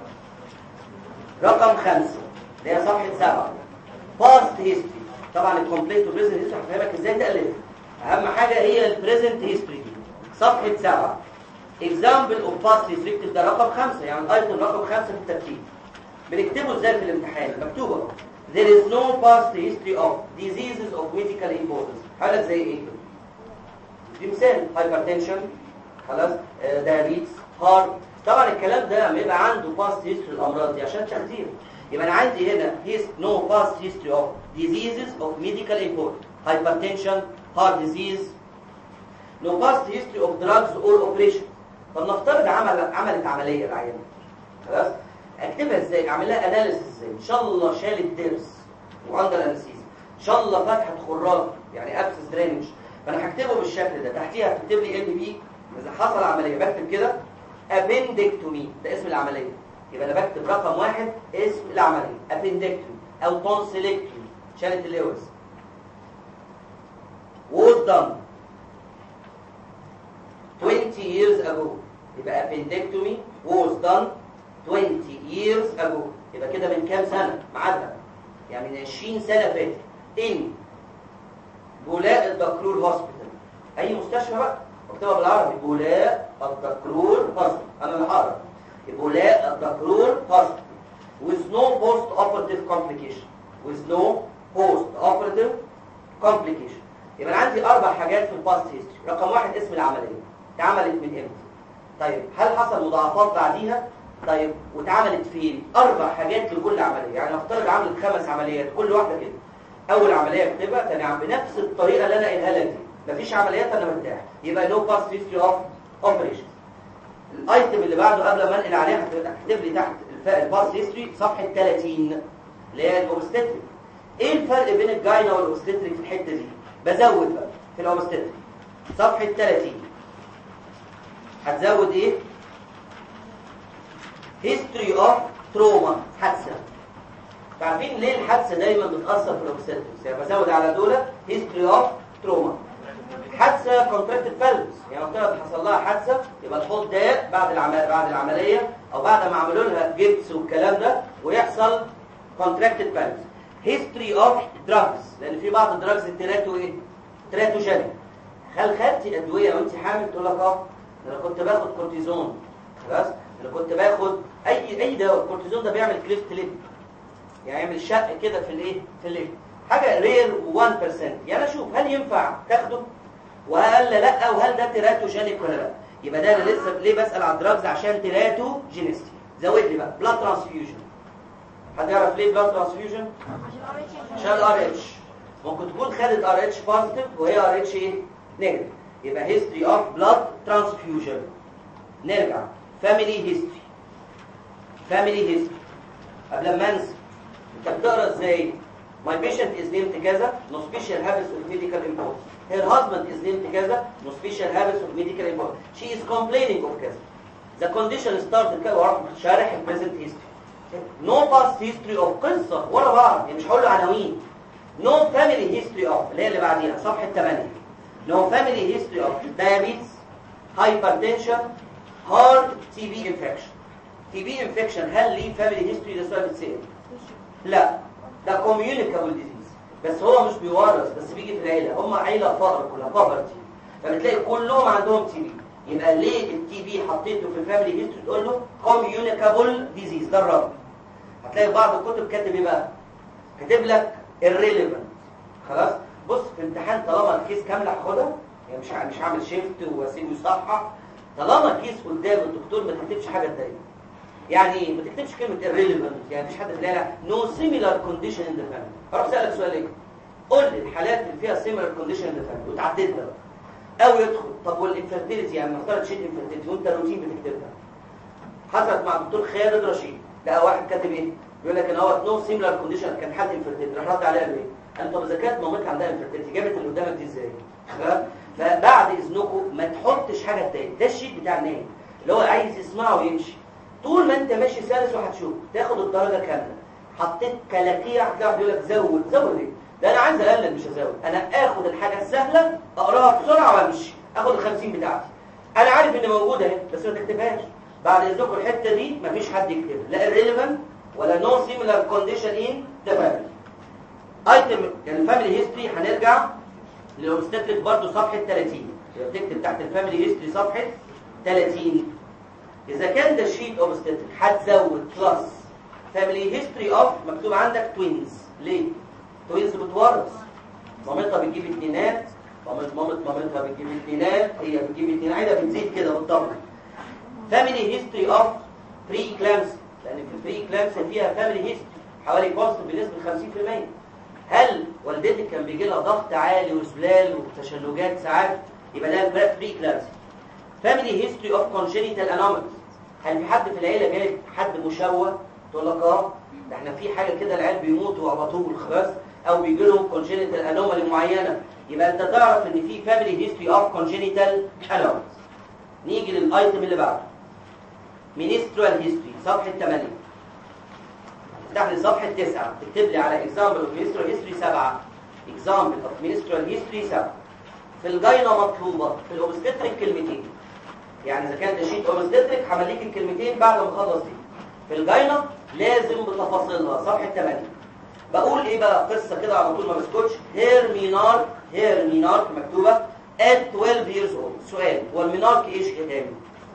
رقم خمسة اللي هي صفحه سبعة باست هيستوري طبعا الكومبلينت والبريزنت هيستوري هفهمك ازاي تالفها اهم حاجه هي البريزنت هيستوري دي صفحه سبعة example of past restrictive ده رقم خمسة يعني الايتم رقم خمسة في الترتيب بنكتبه ازاي في الامتحان مكتوبة there is no past history of diseases of medical importance حالة زي ايه دي مثال hypertension خلاص diabetes heart طبعا الكلام ده لما يبقى عنده past history الامراض دي عشان تخدير يبقى انا عندي هنا his no past history of diseases of medical importance hypertension heart disease no past history of drugs or operation طب نفترض عمل عملت عمليه العيانه خلاص اكتبها ازاي اعمل لها اناليسيس ازاي ان شاء الله شالت ضرس وعندها انستيزيا ان شاء الله فتحت خراج يعني ابسس درينج فانا هكتبه بالشكل ده تحتيها هتكتب لي ام بي اذا حصل عمليه بكتب كده ابندكتومي ده اسم العمليه يبقى انا بكتب رقم واحد اسم العمليه ابندكتومي او تونسيلكتومي شالت اللوز was done 20 years ago يبقى appendectomy was done 20 years ago يبقى كده من كام سنة معادها يعني من 20 سنة فاتت in بولاء الدكرور هوسبيتال اي مستشفى بقى اكتبها بالعربي بولاء الدكرور هوسبيتال انا اللي هقرا بولاء الدكرور هوسبيتال with no post operative complication with no post operative complication يبقى انا عندي اربع حاجات في الباست هيستوري رقم واحد اسم العمليه اتعملت من امتى طيب هل حصل مضاعفات بعديها طيب واتعملت فين اربع حاجات لكل عمليه يعني نفترض عملت خمس عمليات كل واحده كده اول عمليه اكتبها ثاني عم بنفس الطريقه اللي انا قايلها لك دي مفيش عمليات انا مرتاح يبقى نو باست هيستوري اوف اوبريشن الايتم اللي بعده قبل ما انقل عليها هتكتب لي تحت الباست هيستوري صفحه 30 اللي هي الاوبستريك ايه الفرق بين الجاينا والاوبستريك في الحته دي بزود بقى في الاوبستريك صفحه 30 هتزود ايه history of trauma حادثه عارفين ليه الحادثه دايما بتاثر في الاوبستريكس يعني بزود على دول history of trauma حادثه كونتراكتد فالفز يعني لو حصل لها حادثه يبقى الحوض ده بعد العمل بعد العمليه او بعد ما عملوا لها جبس والكلام ده ويحصل كونتراكتد فالفز history of drugs لان في بعض الدراجز التراتو ايه تراتوجينيك هل خدتي ادويه وانت حامل تقول لك اه انا كنت باخد كورتيزون خلاص انا كنت باخد اي اي دواء الكورتيزون ده بيعمل كليفت ليب يعني يعمل شق كده في الايه في الليب حاجه رير 1% يعني اشوف هل ينفع تاخده وهل لا وهل ده تيراتوجينيك ولا لا يبقى ده انا لسه ليه بسال على الدراجز عشان تيراتوجينيستي زود لي بقى بلاد ترانسفيوجن حد يعرف ليه بلاد ترانسفيوجن عشان الار اتش ممكن تكون خدت ار اتش بوزيتيف وهي ار اتش ايه نيجاتيف يبقى هيستوري اوف بلاد ترانسفيوجن نرجع فاميلي هيستوري فاميلي هيستوري قبل ما انسى انت بتقرا ازاي My patient is named كذا no special habits of medical importance. Her husband is named كذا no special habits of medical importance. She is complaining of كذا. The condition started كذا وراح شارح ال present history. No past history of قصة ورا بعض يعني مش هقول له عناوين. No family history of اللي هي اللي بعديها صفحة 8. No family history of diabetes, hypertension, heart, TB infection. TB infection هل ليه family history ده سؤال بتسأل؟ لا ده communicable disease بس هو مش بيورث بس بيجي في العيلة هم عيلة فقر كلها poverty فبتلاقي كلهم عندهم تي بي يبقى ليه التي بي حطيته في الفاميلي هيستوري تقول له communicable disease ده الرابط هتلاقي بعض الكتب كاتب ايه بقى كاتب لك irrelevant خلاص بص في امتحان طالما الكيس كامله هاخدها يعني مش مش هعمل شيفت واسيبه يصحح طالما الكيس قدام الدكتور ما تكتبش حاجه تضايق يعني ما تكتبش كلمه irrelevant يعني مفيش حد تلاقي no similar condition in the family هروح اسالك سؤال ايه قول لي الحالات اللي فيها similar condition in the family وتعددها او يدخل طب والانفيرتيليتي يعني نفترض شيء انفيرتيليتي وانت روتين بتكتبها حصلت مع الدكتور خالد رشيد لقى واحد كاتب ايه بيقول لك ان هو نو سيميلار كونديشن كان حد انفيرتيليتي راح رد عليه قال ايه قال طب اذا كانت مامتها عندها انفيرتيليتي جابت اللي قدامك دي ازاي فبعد اذنكم ما تحطش حاجه تاني ده الشيت بتاع النايم اللي هو عايز يسمعه ويمشي طول ما انت ماشي سلس وهتشوف تاخد الدرجه كامله حطيت كلاكيع هتلاقي واحد يقول لك زود زود ايه ده انا عايز اقلل مش ازود انا اخد الحاجه السهله اقراها بسرعه وامشي اخد ال 50 بتاعتي انا عارف ان موجوده اهي بس ما تكتبهاش بعد اذنكم الحته دي مفيش حد يكتبها لا irrelevant ولا no similar condition in the family ايتم الفاميلي هيستوري هنرجع للاوبستاتريك برضه صفحه 30 يبقى بتكتب تحت الفاميلي هيستوري صفحه 30 اذا كان ده شيت اوبستاتريك هتزود بلس فاميلي هيستوري اوف مكتوب عندك توينز ليه توينز بتورث مامتها بتجيب اتنينات مامت مامت مامتها بتجيب اتنينات هي بتجيب اتنين عايزه بتزيد كده بالضبط فاميلي هيستوري اوف بري كلامس لان في البري كلامس فيها فاميلي هيستوري حوالي كونست بنسبه 50% هل والدتك كان بيجي لها ضغط عالي وسلال وتشنجات ساعات يبقى ده بري كلامس فاميلي هيستوري اوف كونجينيتال انوماليز هل في حد في العيله جايب حد مشوه تقول لك اه ده احنا في حاجه كده العيال بيموتوا على طول خلاص او بيجي لهم كونجينيتال انومالي معينه يبقى انت تعرف ان في فاميلي هيستوري اوف كونجينيتال انوماليز نيجي للايتم اللي بعده مينسترال هيستوري صفحه 8 افتح لي صفحه 9 تكتب لي على اكزامبل اوف مينسترال هيستوري 7 اكزامبل اوف مينسترال هيستوري 7 في الجاينا مطلوبه في الاوبستريك كلمتين يعني اذا كان ده شيت اوبستريك همليك الكلمتين بعد ما اخلص دي في الجاينا لازم بتفاصيلها صفحه 8 بقول ايه بقى قصه كده على طول ما بسكتش هيرمينار هيرمينارك مكتوبه at 12 years old سؤال هو المينارك ايش كام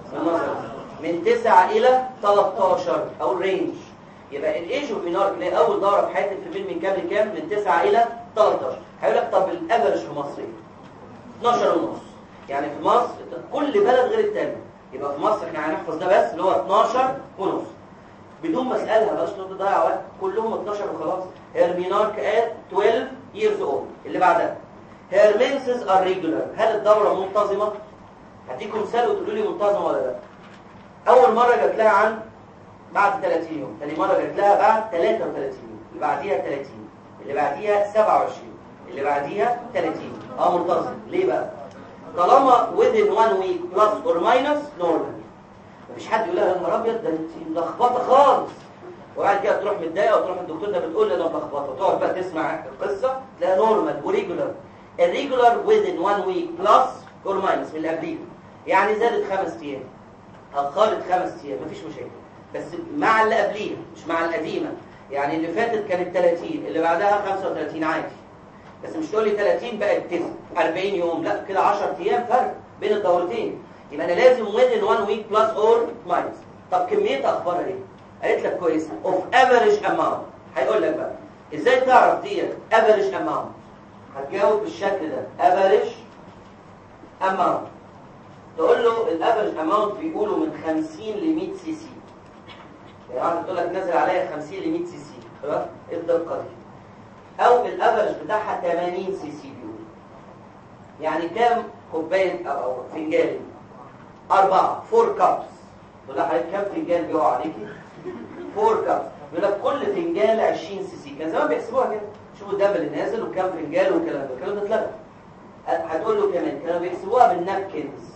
من 9 الى 13 او الرينج يبقى الايج اوف مينارك اللي هي اول دوره في حياه الفيميل من كام لكام من 9 الى 13 هيقول لك طب الافرج في مصر ايه 12 ونص يعني في مصر كل بلد غير التاني يبقى في مصر احنا هنحفظ ده بس اللي هو 12 ونص بدون ما اسالها بس تضيع وقت كلهم 12 وخلاص هيرمينارك ات 12 years old اللي بعدها her menses are regular هل الدورة منتظمة؟ هديكم مثال وتقولوا لي منتظمة ولا لا أول مرة جات لها عن بعد 30 يوم ثاني مرة جات لها بعد 33 يوم اللي بعديها 30 اللي بعديها 27 اللي بعديها 30 اه منتظم ليه بقى؟ طالما within one week plus or minus normal مفيش حد يقول لها يا نهار ابيض ده انت ملخبطه خالص وبعد كده تروح متضايقه وتروح الدكتور ده بتقول لي انا ملخبطه وتقعد بقى تسمع القصه تلاقيها نورمال وريجولار الريجولار within one week plus or minus من اللي قبليه يعني زادت خمس ايام اخرت خمس ايام مفيش مشاكل بس مع اللي قبليها مش مع القديمه يعني اللي فاتت كانت 30 اللي بعدها 35 عادي بس مش تقول لي 30 بقت 9 40 يوم لا كده 10 ايام فرق بين الدورتين يبقى انا لازم within one week plus or minus طب كميتها اخبارها ايه قالت لك كويسه of average amount هيقول لك بقى ازاي تعرف دي average amount هتجاوب بالشكل ده average amount تقول له الافرج اماونت بيقولوا من 50 ل 100 سي سي يعني واحد تقول لك نازل عليا 50 ل 100 سي سي خلاص ايه الدقه دي او الافرج بتاعها 80 سي سي بيقول يعني كام كوبايه او أو فنجان أربعة فور كابس تقول لها حضرتك كام فنجان بيقع عليكي فور كابس يقول لك كل فنجان 20 سي سي كان زمان بيحسبوها كده شوفوا الدم اللي نازل وكام فنجان والكلام ده الكلام ده اتلغى هتقول له كمان كانوا بيحسبوها بالنابكنز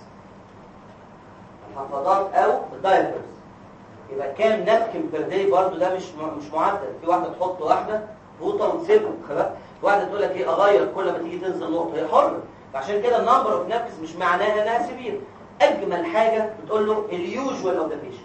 الحفاضات او الدايبرز يبقى كام نابكن بير داي برضه ده مش مش معدل في واحده تحط واحده فوطه وتسيبهم خلاص واحده تقول لك ايه اغير كل ما تيجي تنزل نقطه هي حره فعشان كده النمبر اوف نابكنز مش معناها انها سبير اجمل حاجه بتقول له اليوجوال اوف ذا بيشنت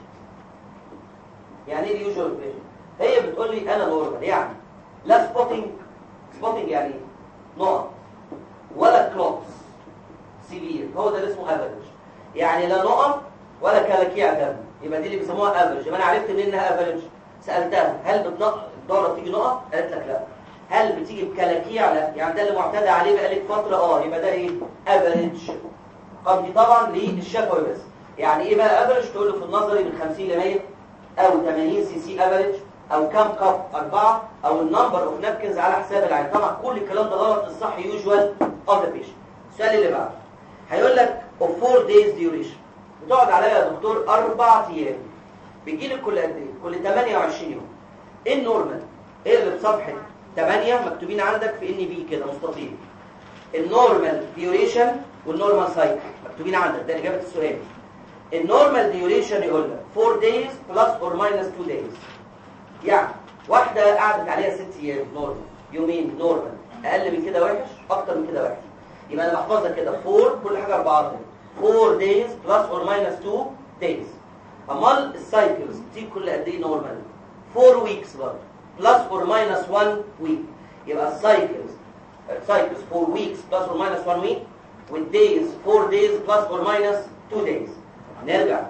يعني ايه اليوجوال اوف بيشنت هي بتقول لي انا نورمال يعني لا سبوتنج سبوتنج يعني ايه نقط ولا كلوبس سيفير هو ده اللي اسمه افريج يعني لا نقط ولا كلاكيع دم يبقى دي اللي بيسموها افريج يبقى انا عرفت منين انها افريج سالتها هل بتنقط الدوره بتيجي نقط قالت لك لا هل بتيجي بكلاكيع لا يعني ده اللي معتاد عليه بقالك فتره اه يبقى ده ايه افريج قد دي طبعا للشفوي بس يعني ايه بقى افريج تقول له في النظري من 50 ل 100 او 80 سي سي افريج او كام كاب أربعة او النمبر اوف نابكنز على حساب العين طبعا كل الكلام ده غلط الصح يوجوال اوف ذا بيشنت السؤال اللي بعده هيقول لك of 4 days duration بتقعد عليا يا دكتور اربع ايام بيجي لك كل قد ايه كل 28 يوم ايه النورمال ايه اللي في صفحه 8 مكتوبين عندك في ان بي كده مستطيل النورمال ديوريشن والنورمال سايكل مكتوبين عندك ده اجابه السؤال النورمال ديوريشن يقول لك 4 days plus or minus 2 days يعني واحده قعدت عليها 6 ايام نورمال يومين نورمال اقل من كده وحش اكتر من كده وحش يبقى انا بحفظها كده 4 كل حاجه 4 4 days plus or minus 2 days امال السايكلز دي كل قد ايه نورمال 4 weeks برضه plus or minus 1 week يبقى السايكلز cycles 4 weeks plus or minus 1 week with days 4 days plus or minus 2 days نرجع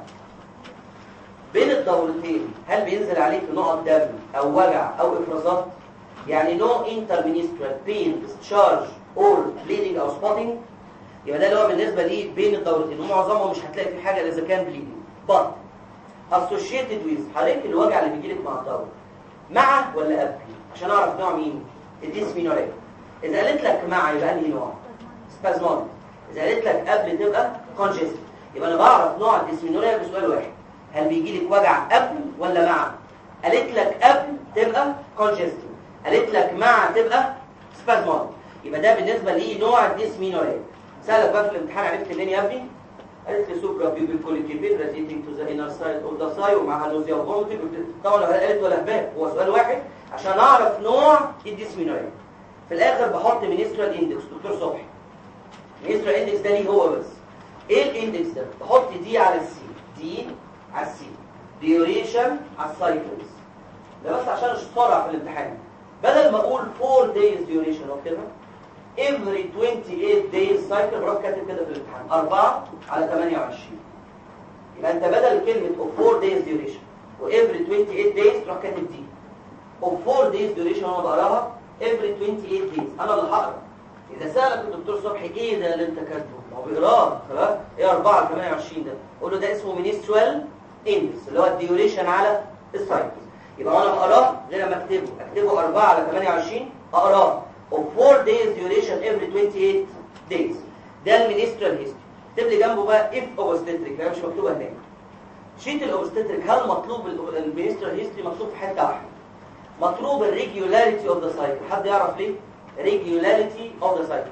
بين الدورتين هل بينزل عليك نقط دم او وجع او افرازات يعني no interministral pain discharge or bleeding او spotting يبقى ده اللي هو بالنسبه ليه بين الدورتين ومعظمهم مش هتلاقي في حاجه اذا كان bleeding but associated with حضرتك الوجع اللي بيجيلك مع الدوره مع ولا قبل عشان اعرف نوع مين الديسمينوريا اذا قالت لك مع يبقى انهي نوع سبازمون اذا قالت لك قبل تبقى كونجست يبقى انا بعرف نوع الديسمينوريا بسؤال واحد هل بيجي لك وجع قبل ولا مع قالت لك قبل تبقى كونجست قالت لك مع تبقى سبازمون يبقى ده بالنسبه لنوع الديسمينوريا سالك بقى في الامتحان عرفت منين يا ابني قالت لي سوبرا بيبل كوليكيبين ريزيتنج تو ذا انر سايد اوف ذا ساي ومع نوزيا وفومتنج طبعا ولا قالت ولا هباب هو سؤال واحد عشان اعرف نوع الديسمينوريا في الاخر بحط مينسترال اندكس دكتور صبحي مينسترال اندكس ده ليه هو بس ايه الاندكس ده بحط دي على السي دي على السي ديوريشن على السايكلز ده بس عشان السرعه في الامتحان بدل ما اقول 4 days duration واكتبها every 28 days cycle بروح كاتب كده في الامتحان 4 على 28 يبقى انت بدل كلمه of 4 days duration و every 28 days تروح كاتب دي of 4 days duration وانا بقراها every 28 days انا اللي هقرا اذا سالك الدكتور صبحي ايه ده اللي انت كاتبه هو بيقراه خلاص ايه 4 على 28 ده قول له ده اسمه منسترال اندكس اللي هو الديوريشن على السايكلز يبقى وانا بقراه غير ما اكتبه اكتبه 4 على 28 اقراه of 4 days duration every 28 days ده المينسترال هيستوري اكتب لي جنبه بقى if obstetric هي مش مكتوبه هناك شيت الاوبستريك هل مطلوب المينسترال هيستوري مكتوب في حته واحده مطلوب الريجولاريتي اوف ذا سايكل حد يعرف ليه ريجولاريتي اوف ذا سايكل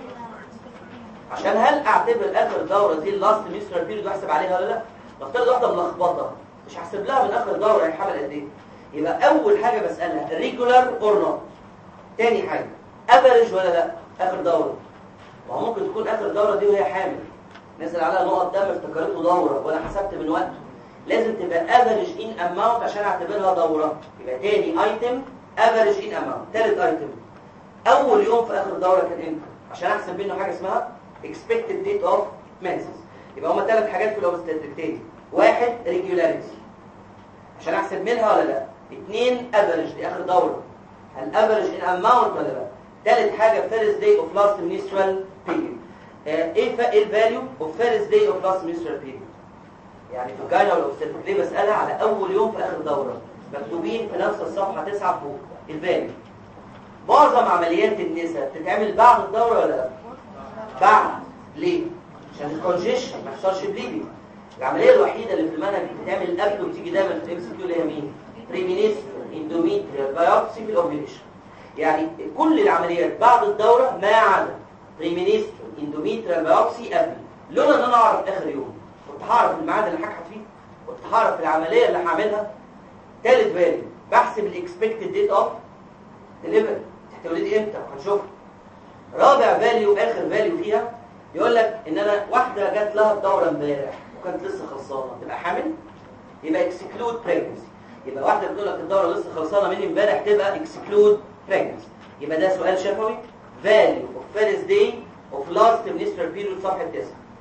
عشان هل اعتبر اخر دوره دي اللاست مينسترال بيريود واحسب عليها ولا لا نفترض واحده ملخبطه مش هحسب لها من اخر دوره هي حمل قد ايه يبقى اول حاجه بسالها ريجولار اور نوت تاني حاجه افرج ولا لا اخر دوره ما هو ممكن تكون اخر دوره دي وهي حامل نزل عليها نقط دم افتكرته دوره وانا حسبت من وقته لازم تبقى افرج ان اماونت عشان اعتبرها دوره يبقى تاني ايتم افرج ان اماونت تالت ايتم اول يوم في اخر دوره كان امتى عشان احسب منه حاجه اسمها expected date of menses يبقى هما ثلاث حاجات في الاوبستاتريك تاني واحد ريجولاريتي عشان احسب منها ولا لا اثنين افرج دي اخر دوره هل افرج ان اماونت ولا لا ثالث حاجه فيرست داي اوف لاست منسترال بيريود ايه ف- ايه الفاليو اوف فيرست داي اوف لاست منسترال بيريود يعني في الجاينا والاوبستاتريك ليه بسالها على اول يوم في اخر دوره مكتوبين في نفس الصفحه 9 فوق الفاليو معظم عمليات النساء بتتعمل بعد الدوره ولا لا بعد ليه عشان الكونجيشن ما يحصلش بليدنج العمليه الوحيده اللي في المنهج بتتعمل قبل وبتيجي دايما في الام سي كيو اللي هي مين بريمينيستر اندوميتريال بايوبسي في الاوفيليشن يعني كل العمليات بعد الدوره ما عدا بريمينيستر اندوميتريال بايوبسي قبل لولا ان انا اعرف اخر يوم كنت هعرف الميعاد اللي هكحت فيه كنت هعرف العمليه اللي هعملها ثالث بالي بحسب الاكسبكتد ديت اوف ديليفري هتولدي امتى هنشوفها رابع فاليو اخر فاليو فيها يقول لك ان انا واحده جات لها الدوره امبارح وكانت لسه خلصانه تبقى حامل يبقى اكسكلود بريجنسي يبقى واحده بتقول لك الدوره لسه خلصانه من امبارح تبقى اكسكلود بريجنسي يبقى ده سؤال شفوي فاليو اوف فيرست داي اوف لاست منسترال بيريود صفحه 9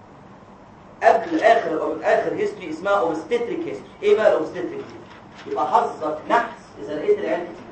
قبل اخر أو اخر هيستوري اسمها اوبستريك هيستوري ايه بقى الاوبستريك دي يبقى حظك نحس اذا لقيت العيال كتير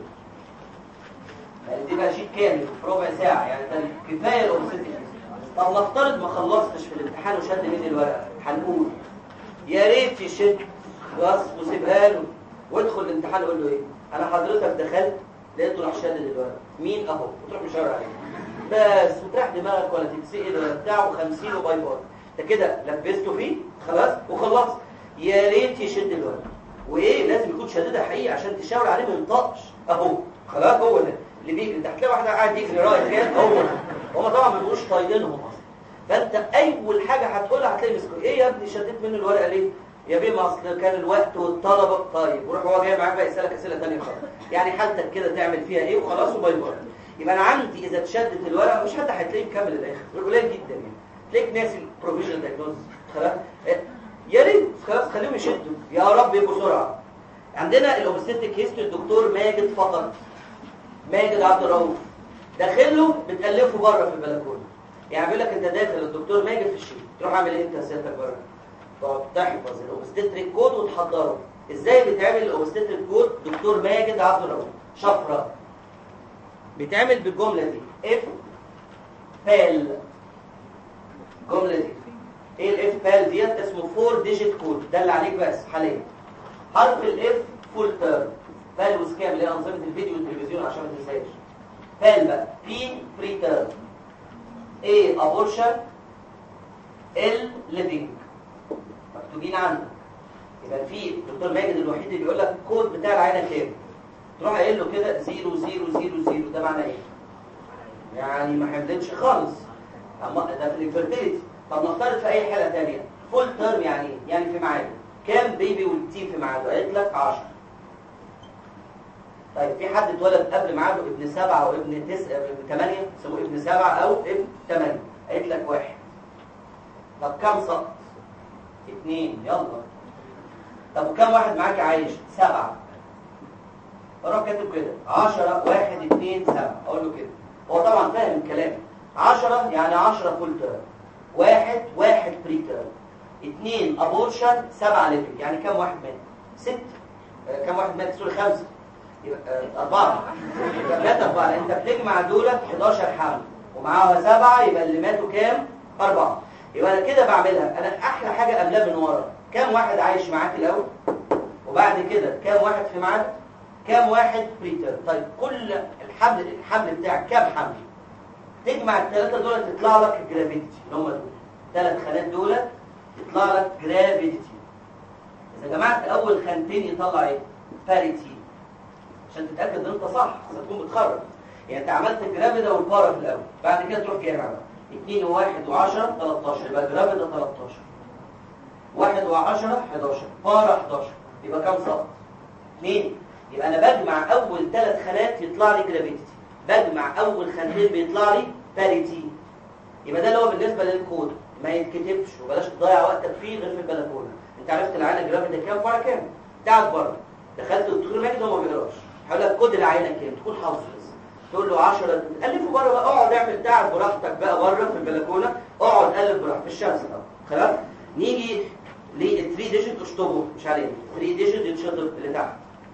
يعني دي بقى شيء كامل في ربع ساعه يعني ده كفايه الاوبستريك طب نفترض ما خلصتش في الامتحان وشد مني الورقه هنقول يا ريت يشد بس وسيبها له وادخل الامتحان قول له ايه انا حضرتك دخلت لقيته راح شدد الورقه مين اهو وتروح مشاور عليه بس وتريح دماغك ولا تتسال ولا بتاع و50 وباي باي انت كده لبسته فيه خلاص وخلصت يا ريت يشد الورقه وايه لازم يكون شددها حقيقي عشان تشاور عليه ما ينطقش اهو خلاص هو ده اللي بيجري انت هتلاقي واحد قاعد يجري رايح جاي هو ده هم طبعا ما بيبقوش طايقينهم اصلا فانت اول حاجه هتقولها هتلاقي مسكوا ايه يا ابني شديت منه الورقه ليه يا بيه ما اصل كان الوقت والطلبه طيب وروح هو جاي معاك بقى يسالك اسئله ثانيه خالص يعني حالتك كده تعمل فيها ايه وخلاص وباي باي يبقى انا عندي اذا اتشدت الورقه مش حد هتلاقيه مكمل للاخر قليل جدا يعني تلاقيك ناسي البروفيجن دايجنوز خلاص يا ريت خلاص خليهم يشدوا يا رب بسرعه عندنا الاوبستيك هيستوري الدكتور ماجد فقط ماجد عبد الرؤوف داخله بتالفه بره في البلكونه يعني بيقول لك انت داخل الدكتور ماجد في الشيء تروح اعمل ايه انت سيادتك بره تقعد تحفظ الاوبستيك كود وتحضره ازاي بيتعمل الاوبستيك كود دكتور ماجد عبد الرؤوف شفره بيتعمل بالجمله دي اف بال الجمله دي ايه الاف بال ديت اسمه 4 ديجيت كود ده اللي عليك بس حاليا حرف الاف فول تيرم بال وسكام اللي هي انظمه الفيديو والتلفزيون عشان ما تنساش بال بقى بي بري تيرم ايه ابورشن ال ليفنج مكتوبين عندك يبقى في الدكتور ماجد الوحيد اللي بيقول لك الكود بتاع العينه كام تروح قايل له كده 0000 ده معناه ايه يعني ما حملتش خالص اما ده في الانفيرتيليتي طب نفترض في اي حاله ثانيه فول تيرم يعني ايه يعني في ميعاده كام بيبي والتي في ميعاده قالت لك 10 طيب في حد اتولد قبل ميعاده ابن سبعة او ابن تسعة ابن ثمانية يسموه ابن سبعة او ابن ثمانية قالت لك واحد طب كم سقط اثنين يلا طب وكم واحد معاك عايش سبعة اروح كاتب كده عشرة واحد اثنين سبعة اقول له كده هو طبعا فاهم الكلام عشرة يعني عشرة فول تيرم واحد واحد بري تيرم اثنين ابورشن سبعة ليفل يعني كم واحد مات ست آه، كم واحد مات سوري خمسة يبقى آه، أربعة يبقى مات أربعة لأن أنت بتجمع دولت 11 حمل ومعاها سبعة يبقى اللي ماتوا كام؟ أربعة يبقى أنا كده بعملها أنا أحلى حاجة قبلها من ورا كام واحد عايش معاك الأول وبعد كده كام واحد في ميعاد كام واحد بريتر طيب كل الحمل الحمل بتاعك كام حمل تجمع الثلاثة دول تطلع لك الجرافيتي اللي هم دول ثلاث خانات دول يطلع لك جرافيتي إذا جمعت أول خانتين يطلع إيه؟ باريتي عشان تتأكد إن أنت صح عشان تكون بتخرج يعني أنت عملت الجرافيدا والبارا في الأول بعد كده تروح جامع بقى 2 و1 و10 13 يبقى الجرافيدا 13 1 و10 11 بارا 11 يبقى كام سقط؟ 2 يبقى انا بجمع اول ثلاث خانات يطلع لي جرافيتي بجمع اول خانتين بيطلع لي باريتي يبقى ده اللي هو بالنسبه للكود ما يتكتبش وبلاش تضيع وقتك فيه غير في البلكونه انت عرفت العينه جرافيتي كام بره كام بتاعك بره دخلت الدكتور ماجد هو ما بيقراش هيقول لك كود العينه كام تكون حافظ تقول له 10 الفه بره بقى اقعد اعمل بتاعك براحتك بقى بره في البلكونه اقعد الف براحتك في الشمس بقى خلاص نيجي لل 3 ديجيت اشطبه مش عليه 3 ديجيت يتشطب اللي تحت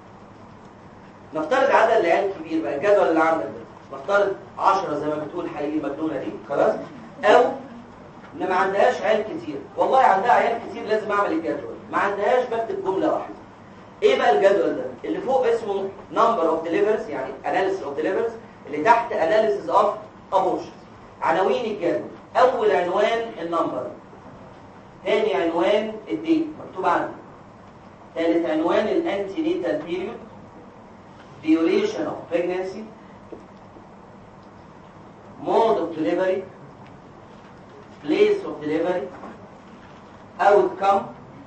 نفترض عدد العيال كبير بقى الجدول اللي عندك ده نفترض 10 زي ما بتقول حقيقي المجنونه دي خلاص او ان ما عندهاش عيال كتير والله عندها عيال كتير لازم اعمل الجدول ما عندهاش بكتب جمله واحده ايه بقى الجدول ده اللي فوق اسمه number of delivers يعني analysis of delivers اللي تحت analysis of abortions عناوين الجدول اول عنوان النمبر ثاني عنوان الديت مكتوب عندي ثالث عنوان الانتي نيتال بيريود duration of pregnancy mode of delivery place of delivery outcome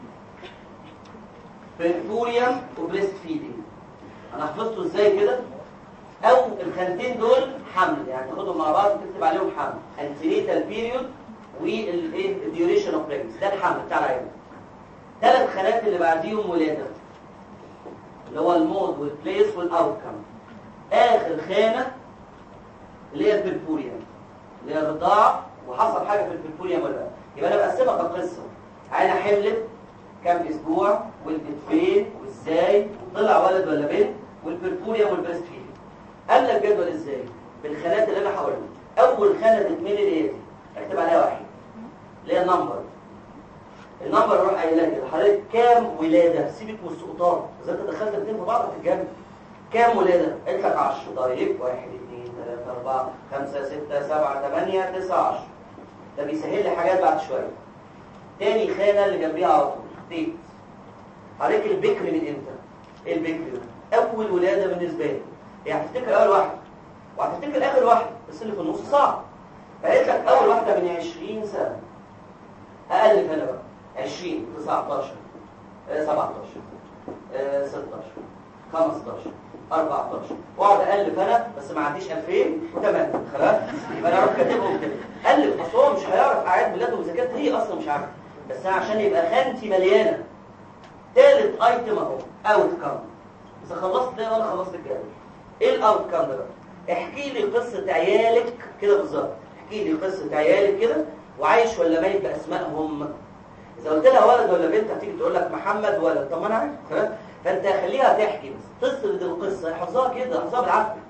perfuria وبريست فيدنج انا حفظته ازاي كده او الخانتين دول حمل يعني تاخدهم مع بعض تكتب عليهم حمل antenatal period والايه duration of pregnancy ده الحمل بتاع العيال ثلاث خانات اللي بعديهم ولاده اللي هو المود والبليس والاوتكم اخر خانه اللي هي البربوريا اللي هي الرضاعه وحصل حاجه في البربوريا ولا لا يبقى انا بقسمها كقصه عينه حملت كام اسبوع ولدت فين وازاي وطلع ولد ولا بنت والبربوريا والبريست فيدنج قال لك جدول ازاي بالخانات اللي انا هقولها اول خانه تتملي اللي هي دي اكتب عليها واحد اللي هي النمبر النمبر اروح قايلها كده حضرتك كام ولاده سيبك من السقطات اذا انت دخلت الاثنين في بعض هتتجنن كام ولاده قلت لك 10 طيب 1 2 3 4 5 6 7 8 9 10 ده بيسهل لي حاجات بعد شويه تاني خانه اللي جنبيها على طول ديت حضرتك البكر من امتى ايه البكر ده اول ولاده بالنسبه لي يعني هتفتكر اول واحده وهتفتكر اخر واحده بس اللي في النص صعب فقلت لك اول واحده من 20 سنه اقل انا بقى 20 19 آه، 17 آه، 16 15 14 واقعد الف انا بس ما عنديش 2008 خلاص يبقى انا اروح كاتبهم كده الف اصل هو مش هيعرف اعاد ميلاده وذاكرت هي اصلا مش عارف بس انا عشان يبقى خانتي مليانه ثالث ايتم اهو اوت كام اذا خلصت ده ولا خلصت الجدول ايه الاوت كام ده بقى احكي لي قصه عيالك كده بالظبط احكي لي قصه عيالك كده وعايش ولا ميت باسمائهم اذا قلت لها ولد ولا بنت هتيجي تقول لك محمد ولد طب ما انا عارف خلاص فانت خليها تحكي بس تسرد القصه يحفظها كده يحفظها بالعافيه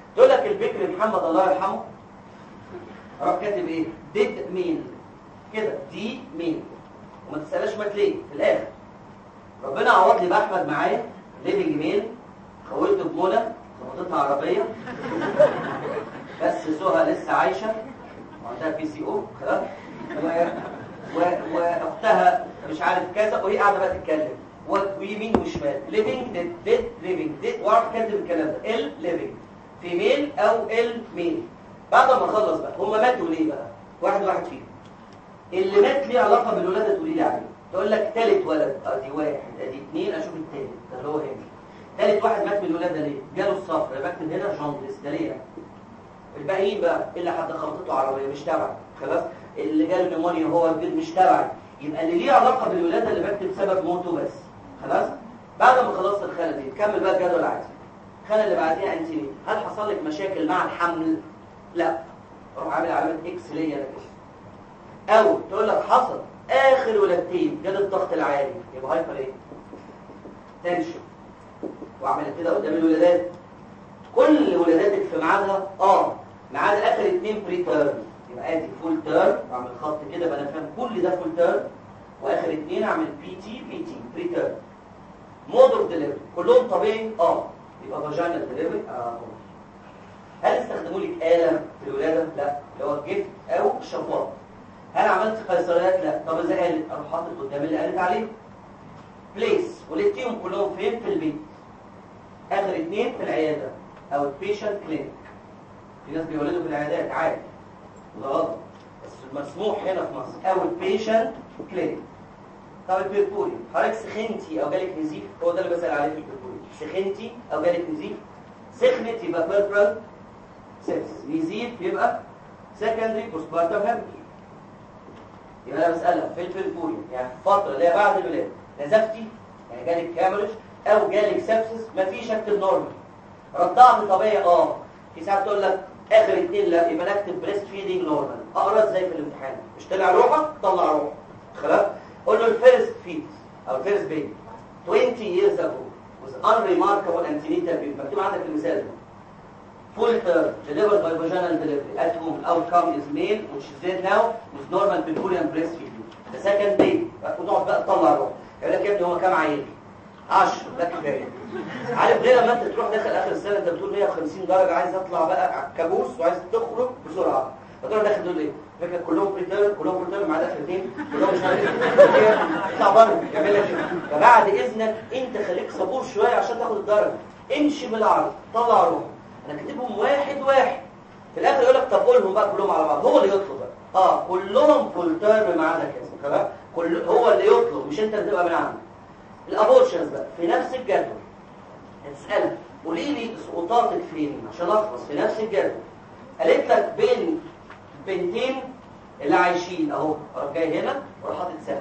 تقول لك البكر محمد الله يرحمه راح كاتب ايه ديد مين كده دي مين وما تسالش مات ليه في الاخر ربنا عوض لي باحمد معايا ليفنج ميل خويته بمنى خبطتها عربيه بس سهى لسه عايشه وعندها بي سي او خلاص و... و... واختها مش عارف كذا وهي قاعده بقى تتكلم و- ويمين وشمال ليفنج ديد ديد ليفنج ديد واعرف كاتب الكلام ده ال ليفنج فيميل او ال ميل بعد ما اخلص بقى هم ماتوا ليه بقى واحد واحد فيهم اللي مات ليه علاقه بالولاده تقولي لي عليه تقول لك ثالث ولد ادي واحد ادي اثنين اشوف الثالث ده اللي هو هنا ثالث واحد مات من الولاده ليه جاله الصفر يبقى بكتب هنا جوندس ده ليه يعني؟ الباقيين بقى اللي حد خبطته عربيه مش تبعي خلاص اللي جاله نيمونيا هو الجد مش تبعي يبقى اللي ليه علاقه بالولاده اللي بكتب سبب موته بس خلاص بعد ما خلصت الخانه دي تكمل بقى الجدول عادي الخانه اللي بعديها انتينيت هل حصل لك مشاكل مع الحمل لا اروح عامل علامه اكس ليا انا كده او تقول لك حصل اخر ولادتين جاد الضغط العالي يبقى هايبر ايه تنشن واعمل كده قدام الولادات كل ولاداتك في ميعادها اه ما عدا اخر اتنين بري تيرم يبقى ادي فول تيرم واعمل خط كده يبقى انا فاهم كل ده فول تيرم واخر اتنين اعمل بي تي بي تي بري تيرم مود اوف ديليفري كلهم طبيعي اه يبقى فاجينال ديليفري اه هل استخدموا لك آلة في الولادة؟ لا اللي هو الجفت أو الشفاط هل عملت قيصريات؟ لا طب إذا قالت أروح حاطط قدام اللي قالت عليه بليس ولقيتيهم كلهم فين في البيت آخر اتنين في العيادة أو البيشنت كلينيك في ناس بيولدوا في العيادات عادي وده غلط بس مسموح هنا في مصر أو البيشنت كلينيك طب البيربوري حضرتك سخنتي أو جالك نزيف هو ده اللي بسأل عليه في البيربوري سخنتي أو جالك نزيف سخنت يبقى بيربرال سيبسس نزيف يبقى سكندري بوستبارتم هيموريج يبقى انا بسالها في البيربوريوم يعني في الفتره اللي هي بعد الولاده نزفتي يعني جالك كاملش او جالك سبسس مفيش اكتب نورمال رضعت طبيعي اه في ساعات تقول لك اخر اتنين لا يبقى نكتب بريست فيدنج نورمال اقرا ازاي في الامتحان مش طلع روحك طلع روحك خلاص قول له الفيرست فيت او الفيرست بيبي 20 years ago was unremarkable antenatal baby مكتوب عندك المثال ده full term delivered by vaginal delivery at home outcome is male which is dead now with normal purpurian breastfeeding the second baby ونقعد بقى تطلع روح يقول لك يا ابني هو كام عيل 10 ده كفايه عارف ليه لما انت تروح داخل اخر السنه انت بتقول 150 درجه عايز اطلع بقى على الكابوس وعايز تخرج بسرعه فتروح داخل تقول ايه فكره كلهم بريتيرن كلهم بريتيرن ما عدا اخر اثنين كلهم مش عارف ايه اطلع بره يعمل لك فبعد اذنك انت خليك صبور شويه عشان تاخد الدرجه امشي بالعرض طلع روح انا كاتبهم واحد واحد في الاخر يقول لك طب قولهم بقى كلهم على بعض هو اللي يطلب بقى اه كلهم فول تيرم ما عدا كذا خلاص كل هو اللي يطلب مش انت اللي تبقى من عنده الابورشنز بقى في نفس الجدول هتسالك قولي لي سقوطاتك فين عشان اخلص في نفس الجدول قالت لك بين بنتين اللي عايشين اهو اروح جاي هنا واروح حاطط سهم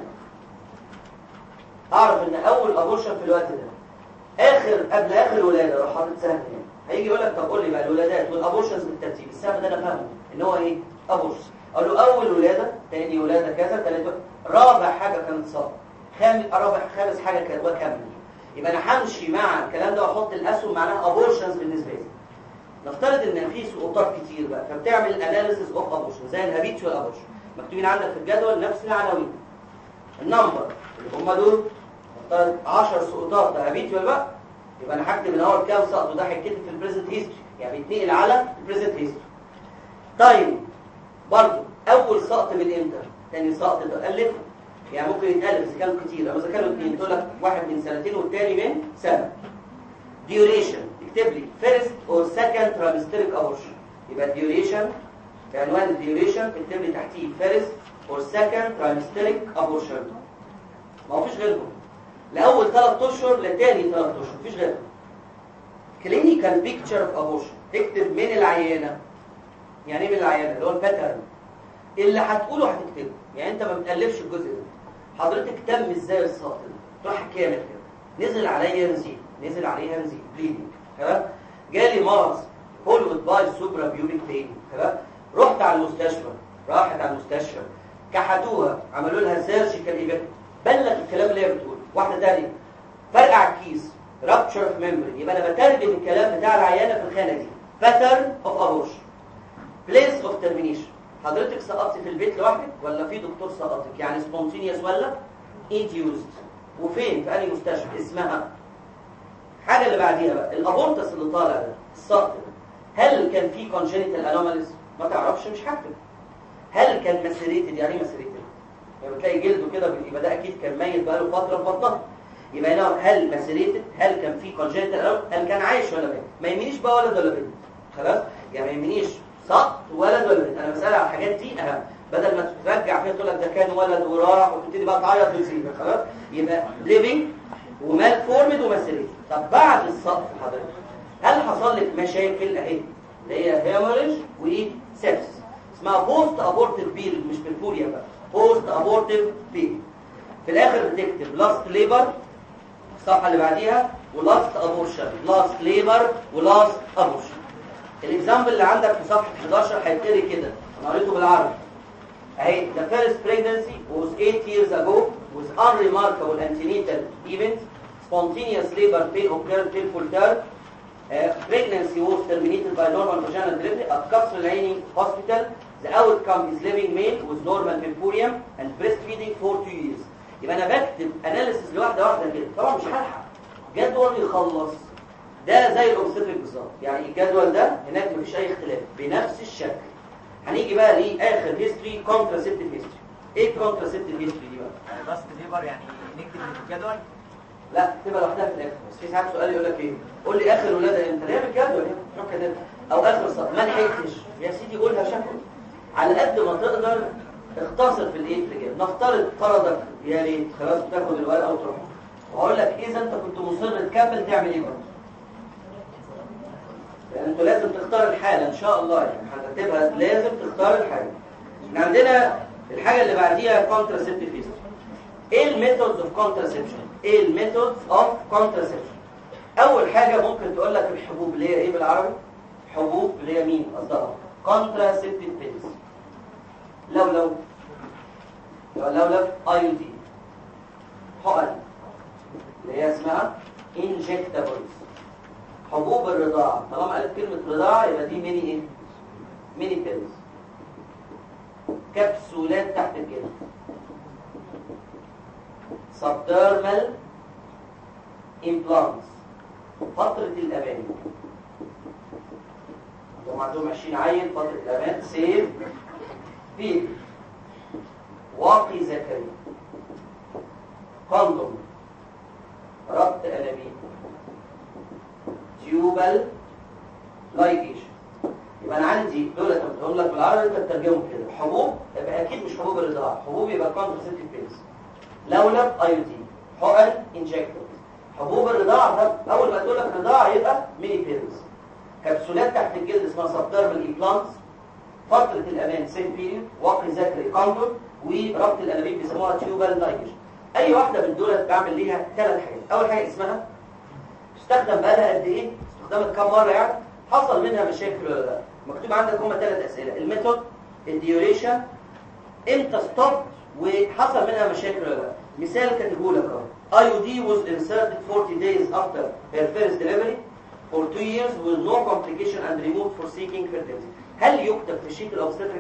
اعرف ان اول ابورشن في الوقت ده اخر قبل اخر ولاده اروح حاطط سهم هنا هيجي يقول لك طب قول لي بقى الولادات والابورشنز بالترتيب السهم ده انا فاهمه ان هو ايه ابورشن اقول له اول ولاده ثاني ولاده كذا ثالث رابع حاجه كانت صعبه خامس رابع خامس حاجه كانت وكمل يبقى انا همشي مع الكلام ده واحط الاسهم معناها ابورشنز بالنسبه لي نفترض ان في سقوطات كتير بقى فبتعمل اناليسيس اوف ابورشن زي الهابيتشوال ابورشن مكتوبين عندك في الجدول نفس العناوين النمبر اللي هم دول نفترض 10 سقوطات هابيتشوال بقى يبقى انا هكتب ان هو كام سقط وده هيتكتب في البريزنت هيستوري يعني بيتنقل على البريزنت هيستوري طيب برضه اول سقط من امتى ثاني سقط تالفه يعني ممكن يتالف اذا كانوا كتير او اذا كانوا اثنين تقول لك واحد من سنتين والتاني من سنه duration اكتب لي first or second trimesteric abortion يبقى duration بعنوان duration اكتب لي تحتيه first or second trimesteric abortion ما هو فيش غيرهم لاول ثلاث اشهر لتاني ثلاث اشهر مفيش غيرهم clinical picture of abortion اكتب من العيانه يعني ايه من العيانه اللي هو الباترن اللي هتقوله هتكتبه يعني انت ما بتالفش الجزء ده حضرتك تم ازاي السقط ده تروح كامل كده نزل عليا نزيف نزل عليها نزيف بليدنج تمام جالي مرض فولود باي سوبرا بيوبيك بين تمام رحت على المستشفى راحت على المستشفى كحتوها عملوا لها سيرجيكال ايفكت بلغ الكلام اللي هي بتقوله واحده ثانيه فرقع الكيس رابتشر اوف ميموري يبقى انا بترجم الكلام بتاع العيانه في الخانه دي pattern of abortion place of termination حضرتك سقطتي في البيت لوحدك ولا في دكتور سقطك يعني spontaneous ولا induced وفين في أي مستشفى اسمها حاجة اللي بعديها بقى الابورتس اللي طالع ده السقط ده هل كان في congenital anomalies ما تعرفش مش هكتب هل كان مسيريتد يعني ايه مسيريتد يعني بتلاقي جلده كده يبقى ده اكيد كان ميت بقاله فتره في بطنها يبقى هنا هل مسيريتد هل كان في congenital anomalies هل كان عايش ولا ميت ما يهمنيش بقى ولد ولا بنت خلاص يعني ما يهمنيش سقط ولد ولا بنت انا بسال على الحاجات دي اهم بدل ما ترجع فيها تقول لك ده كان ولد وراح وتبتدي بقى تعيط وتسيب خلاص يبقى ليفنج ومال فورمد ومسيريتد طب بعد السقط حضرتك هل حصل لك مشاكل اهي اللي هي هيموريج وسيبسس اسمها بوست ابورتيف بيل مش بالفوريا بقى بوست ابورتيف بيل في الاخر بتكتب لاست ليبر الصفحه اللي بعديها ولاست ابورشن لاست ليبر ولاست ابورشن الاكزامبل اللي عندك في صفحه 11 هيتقري كده انا قريته بالعربي اهي the first pregnancy was 8 years ago with unremarkable antenatal events spontaneous labor pain occurred till full term Uh, pregnancy was terminated by normal vaginal delivery at Qasr Al-Aini Hospital. The outcome is living male with normal purpurium and breastfeeding for two years. يبقى انا بكتب اناليسيس لواحده واحده كده طبعا مش هلحق جدول يخلص ده زي الاوبستريك بالظبط يعني الجدول ده هناك مفيش اي اختلاف بنفس الشكل هنيجي بقى لاخر هيستوري كونتراسيبتيف هيستوري ايه الكونتراسيبتيف هيستوري دي بقى لاست ليبر يعني نكتب في الجدول لا تبقى لوحدها في الاخر بس في ساعات سؤال يقول لك ايه قول لي اخر ولاده امتى ليه بالجدول روح كده او اخر صف ما لحقتش يا سيدي قولها شكل على قد ما تقدر اختصر في الايه في الاجابه نفترض فرضك يا ريت خلاص تاخد الورقه وتروح واقول لك اذا انت كنت مصر تكمل تعمل ايه برضه يعني انتوا لازم تختار الحاله ان شاء الله يعني هترتبها لازم تختار الحاله احنا عندنا الحاجه اللي بعديها كونتراسيبتيف هيستوري ايه الميثودز اوف كونتراسيبشن ايه الميثودز اوف كونتراسيبشن اول حاجه ممكن تقول لك الحبوب اللي هي ايه بالعربي حبوب اللي هي مين قصدها كونتراسيبتيف بيلز لو لو لو لو اي يو دي حقن اللي هي اسمها انجكتابلز حبوب الرضاعه طالما قالت كلمه رضاعه يبقى دي ميني ايه ميني بيلز كبسولات تحت الجلد subdermal implants فترة الأمان هم عندهم 20 عيل فترة الأمان سيف فيه واقي ذكري كوندوم ربط أنابيب تيوبال لايجيشن يبقى انا عندي دول انا بقول لك بالعربي انت بترجمهم كده حبوب يبقى اكيد مش حبوب الرضاعه حبوب يبقى كونترسيبتيف بيلز لولب ايودين حقن انجكتور حبوب الرضاعه طب اول ما تقول لك رضاعه يبقى ميني بيلز كبسولات تحت الجلد اسمها سبدرمال ايبلانتس فتره الامان سيم بيريود واقي ذكري كوندوم وربط الانابيب بيسموها تيوبال لايجيشن اي واحده من دول بعمل ليها ثلاث حاجات اول حاجه اسمها استخدم بقالها قد ايه استخدمت كام مره يعني حصل منها مشاكل ولا لا مكتوب عندك هما ثلاث اسئله الميثود الديوريشن امتى ستوب وحصل منها مشاكل ولا لا مثال كاتبه لك اهو IUD was inserted 40 days after her first delivery for 2 years with no complication and removed for seeking fertility هل يكتب في شيت الاوبستريك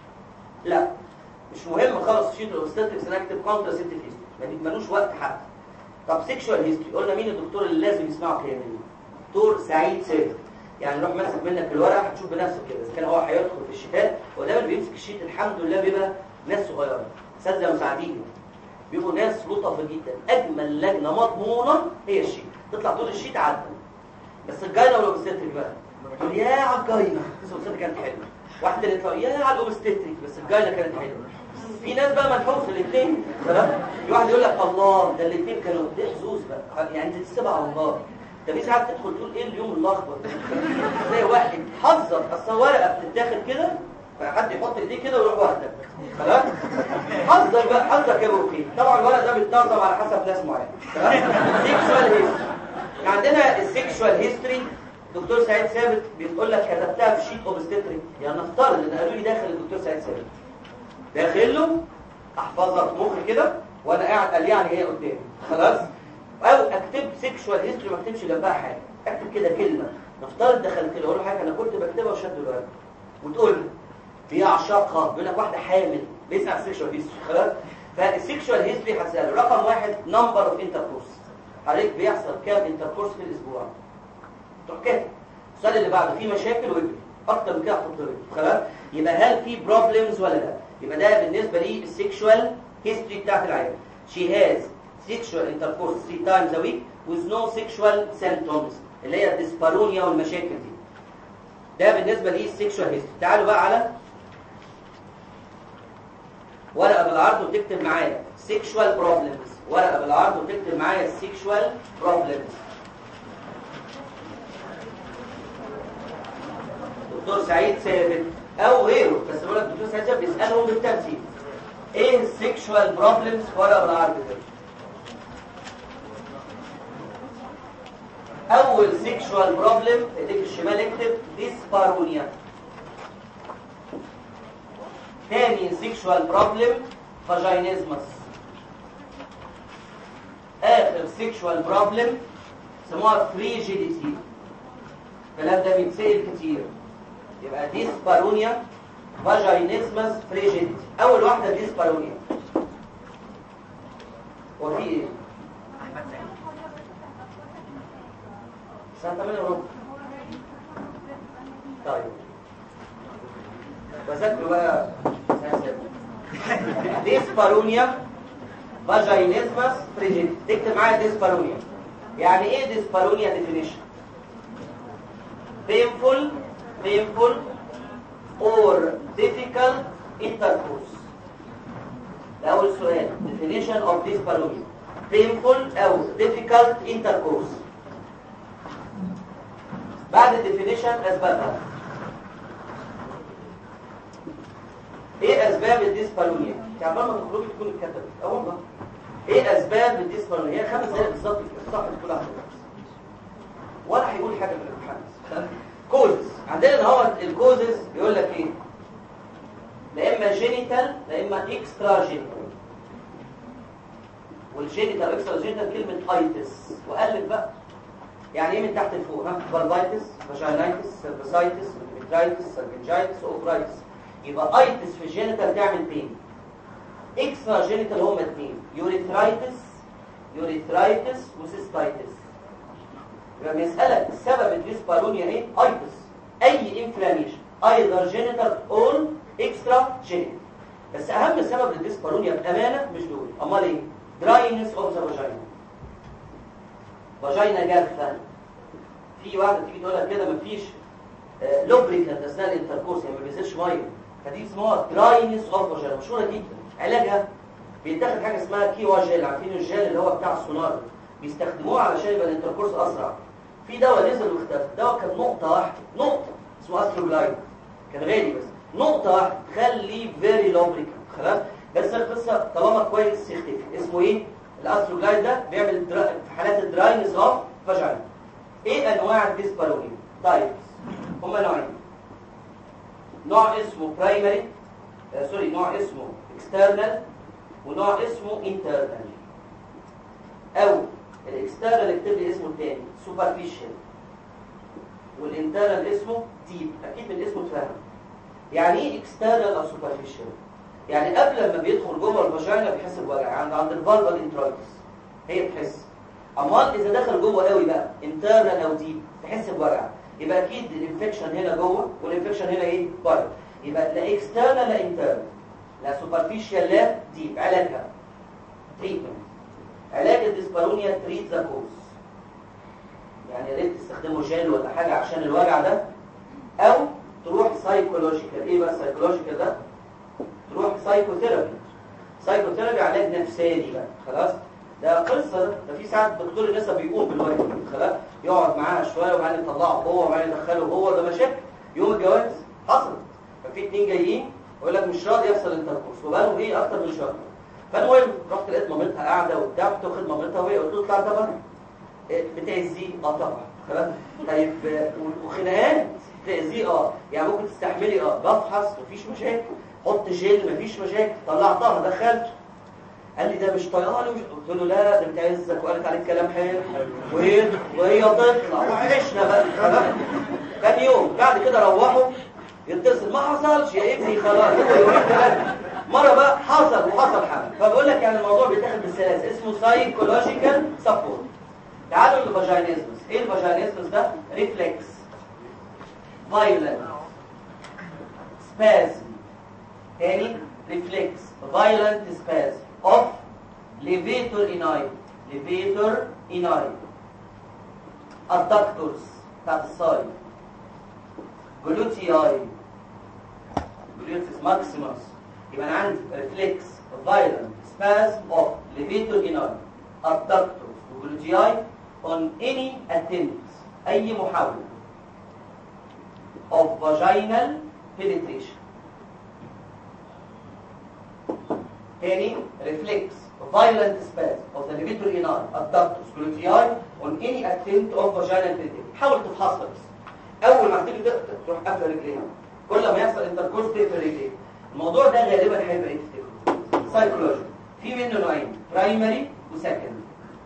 لا مش مهم خالص شيت الاوبستريك انا اكتب كونتراسيبتيف هيستوري ملوش وقت حتى طب سيكشوال هيستوري قلنا مين الدكتور اللي لازم يسمعه كلامي دكتور سعيد سيد يعني روح ماسك منك الورقه هتشوف بنفسك كده اذا كان هو هيدخل في الشتات ودايما بيمسك الشيت الحمد لله بيبقى ناس صغيره اساتذه مساعدين بيبقوا ناس لطفة جدا اجمل لجنه مضمونه هي الشيت تطلع طول الشيت عدل بس الجاينه والاوبستريك بقى تقول يا على الجاينه بس الاوبستريك كانت حلوه واحده اللي تقول يا على الاوبستريك بس الجاينه كانت حلوه في ناس بقى منحوس الاثنين تمام في واحد يقول لك الله ده الاثنين كانوا ده حظوظ بقى يعني انت تسيبها على الله ده في ساعات تدخل تقول ايه اليوم اللخبط تلاقي واحد حذر اصل ورقه بتتاخد كده فحد يحط ايديه كده ويروح واخدك خلاص حذر بقى حذر كده وفيه طبعا الورق ده بيتنظم على حسب ناس معينه تمام سيكشوال هيستوري عندنا السيكشوال هيستوري دكتور سعيد ثابت بيقول لك كتبتها في شيت اوبستريك يعني نفترض ان قالوا لي داخل الدكتور سعيد ثابت داخل له احفظها في مخي كده وانا قاعد قال يعني هي قدامي خلاص او اكتب سيكشوال هيستوري ما اكتبش جنبها حاجه اكتب كده كلمه نفترض دخلت له اقول له حاجه انا كنت بكتبها وشد الورق وتقول لي بيعشقها بيقول لك واحده حامل بيسال السكشوال هيستوري خلاص فالسكشوال هيستوري هتساله رقم واحد نمبر اوف انتركورس حضرتك بيحصل كام انتركورس في الاسبوع تروح كاتب السؤال اللي بعده في مشاكل واجري اكتر من كده هتضرب خلاص يبقى هل في بروبلمز ولا لا يبقى ده بالنسبه لي السكشوال هيستوري بتاعت العيال she has sexual intercourse three times a week with no sexual symptoms اللي هي الديسبارونيا والمشاكل دي ده بالنسبه لي السكشوال هيستوري تعالوا بقى على ورقه بالعرض وتكتب معايا sexual problems ورقه بالعرض وتكتب معايا sexual problems دكتور سعيد ثابت او غيره بس بقول لك دكتور سعيد ثابت بيسالهم بالترتيب ايه السكشوال بروبلمز في ورقه بالعرض ده اول سكشوال بروبلم اللي في الشمال اكتب ديسبارونيا تاني سكشوال بروبلم فاجينيزمس اخر سكشوال بروبلم سموها فريجيديتي الكلام ده بيتسال كتير يبقى ديسبارونيا فاجينيزمس فريجيديتي اول واحده ديسبارونيا وفي ايه احمد سعيد الساعه 8 وربع طيب بذاكروا بقى ديسبارونيا فاجينيزمس فريجيديتي تكتب معايا ديسبارونيا يعني ايه ديسبارونيا ديفينيشن painful painful or difficult intercourse ده أول سؤال definition of dyspareunia painful أو difficult intercourse بعد definition أسبابها ايه اسباب الديسبارونيا تعبان ما تخرجي تكون اتكتبت اه والله ايه اسباب الديسبارونيا هي خمس دقايق بالظبط الصفحه كلها هتخلص ولا هيقول حاجه في الامتحان كوزز عندنا هو الكوزز يقول لك ايه لا اما جينيتال لا اما اكسترا جينيتال والجينيتال اكسترا جينيتال كلمه ايتس والف بقى يعني ايه من تحت لفوق ها فالفايتس فاجينايتس سيرفيسايتس ميترايتس سيرفنجايتس اوفرايتس يبقى ايتس في الجينيتال تعمل بين اكسترا جينيتال هما اثنين يوريثرايتس يوريثرايتس وسيستايتس يبقى بيسألك سبب الديسبارونيا ايه؟ ايتس اي انفلاميشن ايذر جينيتال اور اكسترا جينيتال بس اهم سبب للديسبارونيا بامانه مش دول امال ايه؟ دراينس اوف ذا فاجينا فاجينا جافه في واحده تيجي تقول لك كده مفيش لوبريكانت اثناء الانتركورس يعني ما بينزلش ميه فدي اسمها دراينس اوف فاجينا مشهوره جدا علاجها بيتاخد حاجه اسمها كيوا جيل عارفين الجيل اللي هو بتاع السونار بيستخدموه علشان يبقى الانتركورس اسرع في دواء نزل واختفى دواء كان نقطه واحده نقطه اسمه استروجلايد كان غالي بس نقطه واحده تخلي فيري لوبريكانت خلاص بس القصه طالما كويس يختفي اسمه ايه الاستروجلايد ده بيعمل درا... في حالات الدراينس اوف فاجينا ايه انواع الديسبارونيا طيب هما نوعين نوع اسمه برايمري آه سوري نوع اسمه اكسترنال ونوع اسمه انترنال او الاكسترنال اكتب لي اسمه الثاني سوبرفيشال والانترنال اسمه ديب اكيد من اسمه اتفهم يعني ايه اكسترنال او سوبرفيشال يعني قبل ما بيدخل جوه الفاجينا بيحس بوجع عند عند الفالفا انترايتس هي بتحس امال اذا دخل جوه قوي بقى انترنال او ديب تحس بوجع يبقى اكيد الانفكشن هنا جوه والانفكشن هنا ايه بره يبقى لا اكسترنال لا انترنال لا سوبرفيشال لا ديب علاجها تريتمنت علاج الديسبارونيا تريت ذا كوز يعني يا ريت تستخدموا جل ولا حاجه عشان الوجع ده او تروح سايكولوجيكال ايه بقى سايكولوجيكال ده تروح سايكوثيرابي سايكوثيرابي علاج نفساني بقى خلاص ده قصه ده في ساعات دكتور النساء بيقوم بالواجب خلاص يقعد معاها شويه وبعدين يطلعه هو وبعدين يدخله هو ده مشاكل يوم الجواز حصل ففي اتنين جايين يقول لك مش راضي يحصل انتركورس وبقالهم ايه اكتر من شهر فالمهم رحت لقيت مامتها قاعده وبتاع كنت واخد مامتها وهي قلت له اطلع انت بره بتعزيه اه طبعا خلاص طيب وخناقات تأذيه اه يعني ممكن تستحملي اه بفحص مفيش مشاكل حط جل مفيش مشاكل طلعتها دخلت قال لي ده مش طياري ومش قلت له لا ده بتعزك وقالت عليك كلام حلو وهي وهي تطلع وعشنا بقى تمام كان يوم بعد كده روحوا يتصل ما حصلش يا ابني خلاص يومين ثلاثه مره بقى حصل وحصل حاجه فبقول لك يعني الموضوع بيتاخد بالسلاسه اسمه سايكولوجيكال سبورت تعالوا للفاجينيزمس ايه الفاجينيزمس ده ريفلكس فايولنت spasm تاني reflex violent spasm of levator ini levator ini adductors بتاعت الصاي gluteus gluteus maximus يبقى انا عندي reflex violent spasm of levator ini adductors gluteus on any attempt اي محاولة of vaginal penetration تاني reflex violent spasm of the levator ini adductors gluteus on any attempt of vaginal penetration حاول تفحصها بس اول ما هتيجي تقطع تروح قافله رجليها كل ما يحصل انتركورس تقفل رجليها الموضوع ده غالبا هيبقى ايه تفتكروا سايكولوجي في منه نوعين برايمري وسكندري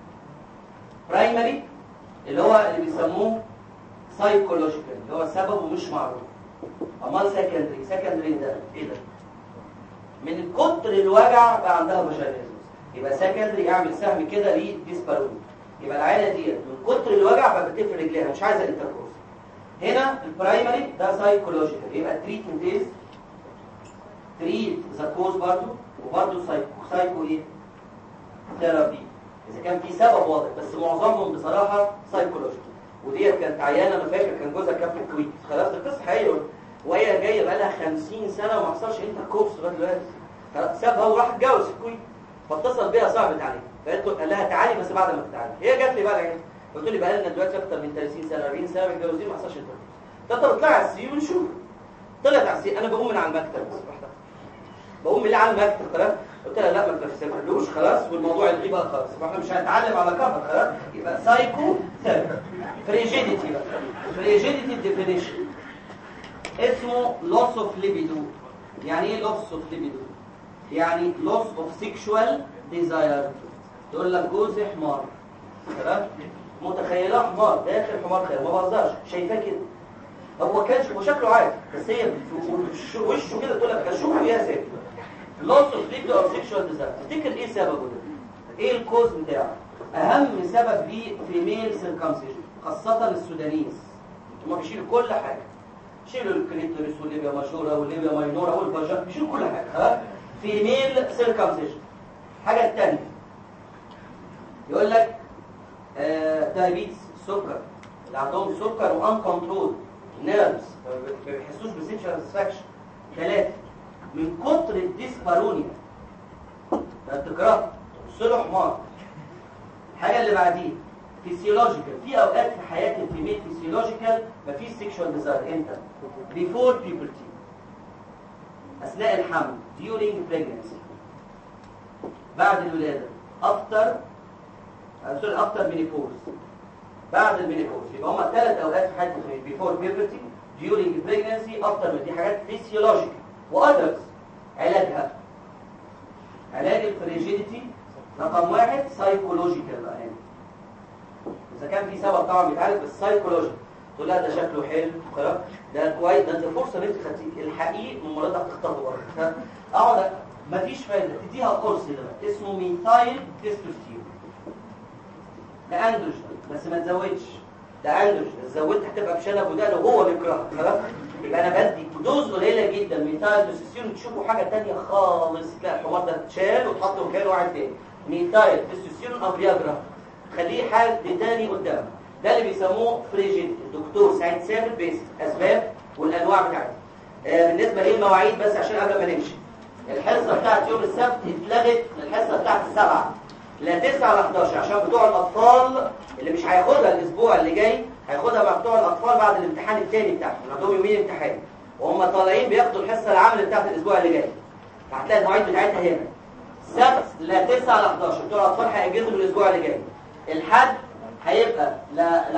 برايمري اللي هو اللي بيسموه سايكولوجيكال اللي هو سببه مش معروف امال سكندري سكندري ده ايه ده من كتر الوجع بقى عندها فاجينيزم يبقى سكندري اعمل سهم كده ليه ديسبارون يبقى العيله ديت من كتر الوجع بقى بتقفل رجليها مش عايزه انتركورس هنا البرايمري ده سايكولوجيكال يبقى تريتمنت از تريت ذا كوز برضه وبرضه سايكو سايكو ايه ثيرابي اذا كان في سبب واضح بس معظمهم بصراحه سايكولوجيكال وديت كانت عيانه انا فاكر كان جوزها كان في الكويت خلاص ده قصه حقيقيه وهي جايه بقى لها 50 سنه وما حصلش انتركورس لغايه دلوقتي خلاص سابها وراح اتجوز في الكويت فاتصل بيها صاحبت عليه فقالت له قال لها تعالي بس بعد ما تتعالي هي جات لي بقى العيادة قلت لي بقى لنا دلوقتي اكتر من 30 سنه 40 سنه متجوزين ما حصلش انتركورس طب طب اطلعي على السي ونشوف طلعت على السي انا بقوم من على المكتب بس واحده بقوم من اللي على المكتب خلاص قلت لها لا ما تفسرلوش خلاص والموضوع يلغي بقى خلاص فاحنا مش هنتعلم على كفر خلاص يبقى سايكو ثيرابي فريجيديتي بقى فريجيديتي ديفينيشن اسمه loss of libido يعني ايه loss of libido يعني loss of sexual desire تقول لك جوزي حمار تمام متخيله حمار داخل حمار خير ما بهزرش شايفاه كده هو كان هو شكله عادي بس هي في وشه كده تقول لك اشوفه يا سيدي loss of libido of sexual desire تفتكر ايه سببه ده ايه الكوز بتاعه اهم سبب ليه فيميل سيركمسيشن خاصه السودانيز هم بيشيلوا كل حاجه شيلوا الكليتوريس والليبيا ماجورا والليبيا ماينورا والفاجا بيشيلوا كل حاجه ها فيميل سيركمسيشن الحاجه الثانيه يقول لك آه دايابيتس سكر اللي عندهم سكر وان كنترول نيرفز ما بيحسوش بسيكشوال ساتسفاكشن ثلاثه من كتر الديسبارونيا ده تكره له حمار الحاجه اللي بعديه فيسيولوجيكال في اوقات في حياه الفيميل فيسيولوجيكال مفيش سيكشوال ديزاير امتى بيفور بيبرتي اثناء الحمل during pregnancy بعد الولاده افتر سوري افتر مينيبوز بعد المينيبوز يبقى هما ثلاث اوقات في حياه الفيميل بيفور بيبرتي during pregnancy افتر دي حاجات فيسيولوجيكال واذرز علاجها علاج الفريجيديتي رقم واحد سايكولوجيكال بقى هنا اذا كان في سبب طبعا بيتعالج بس سايكولوجيكال تقول لها ده شكله حلو خلاص ده كويس ده انت فرصه ان انت خدتيه الحقيقي الممرضه هتختاره بره اقعد مفيش فايده تديها قرص ده اسمه ميثايل تستوستيرون ده اندروجين بس ما تزودش ده اندروجين زودت هتبقى بشنب ودقن وهو بيكرهها خلاص يبقى انا بدي دوز قليله جدا ميثايل تستوستيرون تشوفوا حاجه ثانيه خالص تلاقي الحمار ده اتشال واتحط مكانه واحد تاني ميثايل تستوستيرون او فياجرا خليه حد تاني قدامك ده اللي بيسموه فريجيد الدكتور سعيد سامر بيس اسباب والانواع بتاعتها آه بالنسبه للمواعيد بس عشان قبل ما نمشي الحصه بتاعت يوم السبت اتلغت الحصه بتاعت السبعه لا 9 ل 11 عشان بتوع الاطفال اللي مش هياخدها الاسبوع اللي جاي هياخدها مع بتوع الاطفال بعد الامتحان الثاني بتاعهم عندهم يومين امتحان وهم طالعين بياخدوا الحصه العامه بتاعت الاسبوع اللي جاي فهتلاقي المواعيد بتاعتها هنا سبت لا 9 ل 11 بتوع الاطفال هيجهزوا الاسبوع اللي جاي الحد هيبقى ل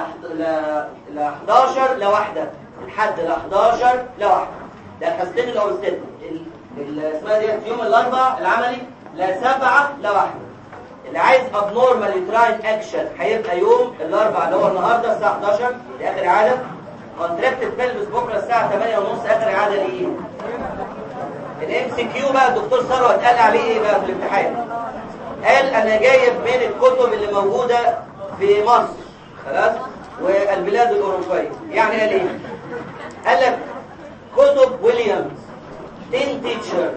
ل 11 لواحده الحد ل 11 لواحده ده الحصتين الاولستين اسمها ديت يوم الاربعاء العملي لا سبعة لا واحدة اللي عايز abnormal uterine action هيبقى يوم الاربعاء اللي هو النهارده الساعه 11 دي اخر اعاده كونتراكتد بلبس بكره الساعه 8 ونص اخر اعاده ليه الام سي كيو بقى الدكتور ثروت قال عليه ايه بقى في الامتحان قال انا جايب من الكتب اللي موجوده في مصر خلاص والبلاد الاوروبيه يعني قال ايه قال لك كتب ويليامز تين تيتشر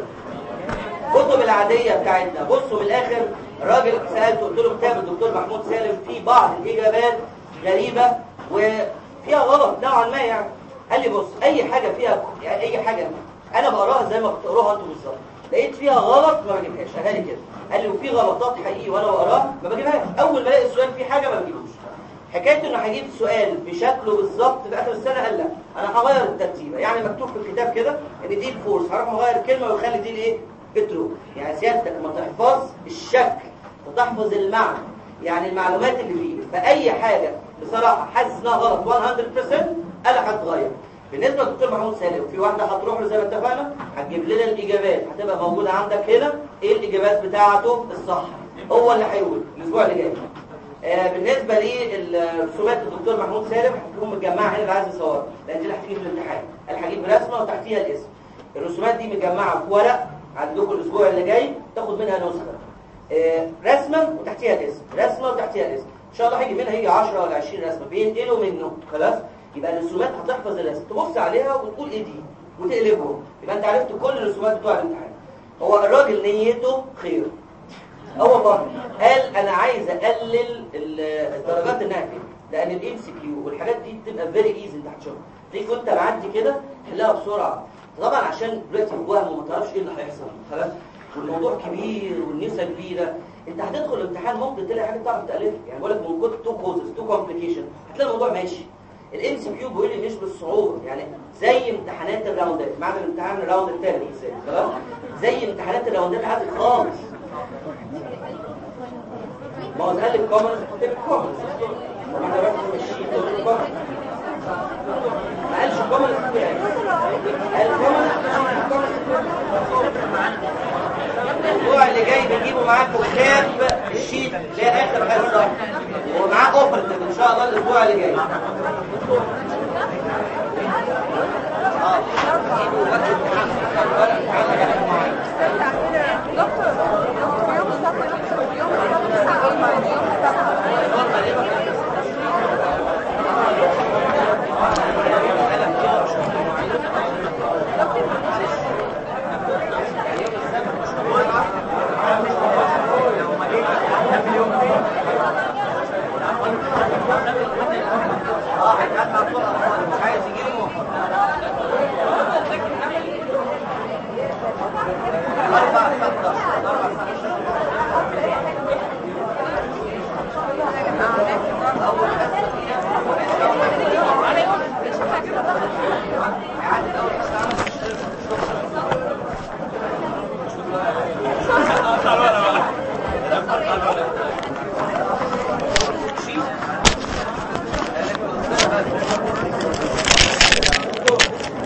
كتب العادية بتاعتنا بصوا من الآخر الراجل سألته قلت له كتاب الدكتور محمود سالم فيه بعض الإجابات غريبة وفيها غلط نوعا ما يعني قال لي بص أي حاجة فيها يعني أي حاجة أنا بقراها زي ما بتقروها أنتوا بالظبط لقيت فيها غلط ما بجيبهاش قالها لي كده قال لي وفي غلطات حقيقي وأنا بقراها ما بجيبهاش أول ما الاقي السؤال فيه حاجة ما بجيبوش حكايه انه هجيب سؤال بشكله بالظبط في اخر السنه قال لا انا هغير الترتيبه يعني مكتوب في الكتاب كده ان دي الفورس هروح مغير كلمه ويخلي دي الايه بترو يعني سيادتك ما تحفظ الشكل وتحفظ المعنى يعني المعلومات اللي فيه فاي حاجه بصراحه حاسس انها غلط 100% انا هتغير بالنسبه للدكتور محمود سالم في واحده هتروح له زي ما اتفقنا هتجيب لنا الاجابات هتبقى موجوده عندك هنا ايه الاجابات بتاعته الصح هو اللي هيقول الاسبوع اللي جاي آه بالنسبه للرسومات الدكتور محمود سالم هتكون متجمعه هنا اللي عايز يصورها لان دي اللي هتيجي في الامتحان انا هجيب رسمه وتحتيها الاسم الرسومات دي متجمعه في ورق عندكم الاسبوع اللي جاي تاخد منها نسخه آه رسمه وتحتيها الاسم رسمه وتحتيها الاسم ان شاء الله هيجي منها هيجي 10 ولا 20 رسمه بينقلوا منه خلاص يبقى الرسومات هتحفظ الرسم تبص عليها وتقول ايه دي وتقلبهم يبقى انت عرفت كل الرسومات بتوع الامتحان هو الراجل نيته خير اه والله قال انا عايز اقلل الدرجات انها فيه لان الام سي كيو والحاجات دي بتبقى فيري ايزي انت هتشوفها تيجي وانت معدي كده تحلها بسرعه طبعا عشان دلوقتي وهم وما تعرفش ايه اللي هيحصل خلاص والموضوع كبير والنسبه كبيره انت هتدخل الامتحان ممكن تلاقي حاجه تعرف تالفها يعني بقول لك من كتر تو كوزز تو كومبليكيشن هتلاقي الموضوع ماشي الام سي كيو بيقول لي مش بالصعوبه يعني زي امتحانات الراوندات معنى الامتحان الراوند الثالث ازاي خلاص زي امتحانات الراوندات عادي خالص ما هو قال لك كومنز كتب كومنز طب انا رحت من الشيت قلت كومنز ما قالش كومنز قال كومنز الاسبوع اللي جاي بنجيبه معاكم كتاب الشيت اللي هي اخر حصه ومعاه اوفر ان شاء الله الاسبوع اللي جاي اه جيبوا وقت الامتحان ورق الامتحان اللي معايا اه هيتقال مفتوح مش عايز يجيبه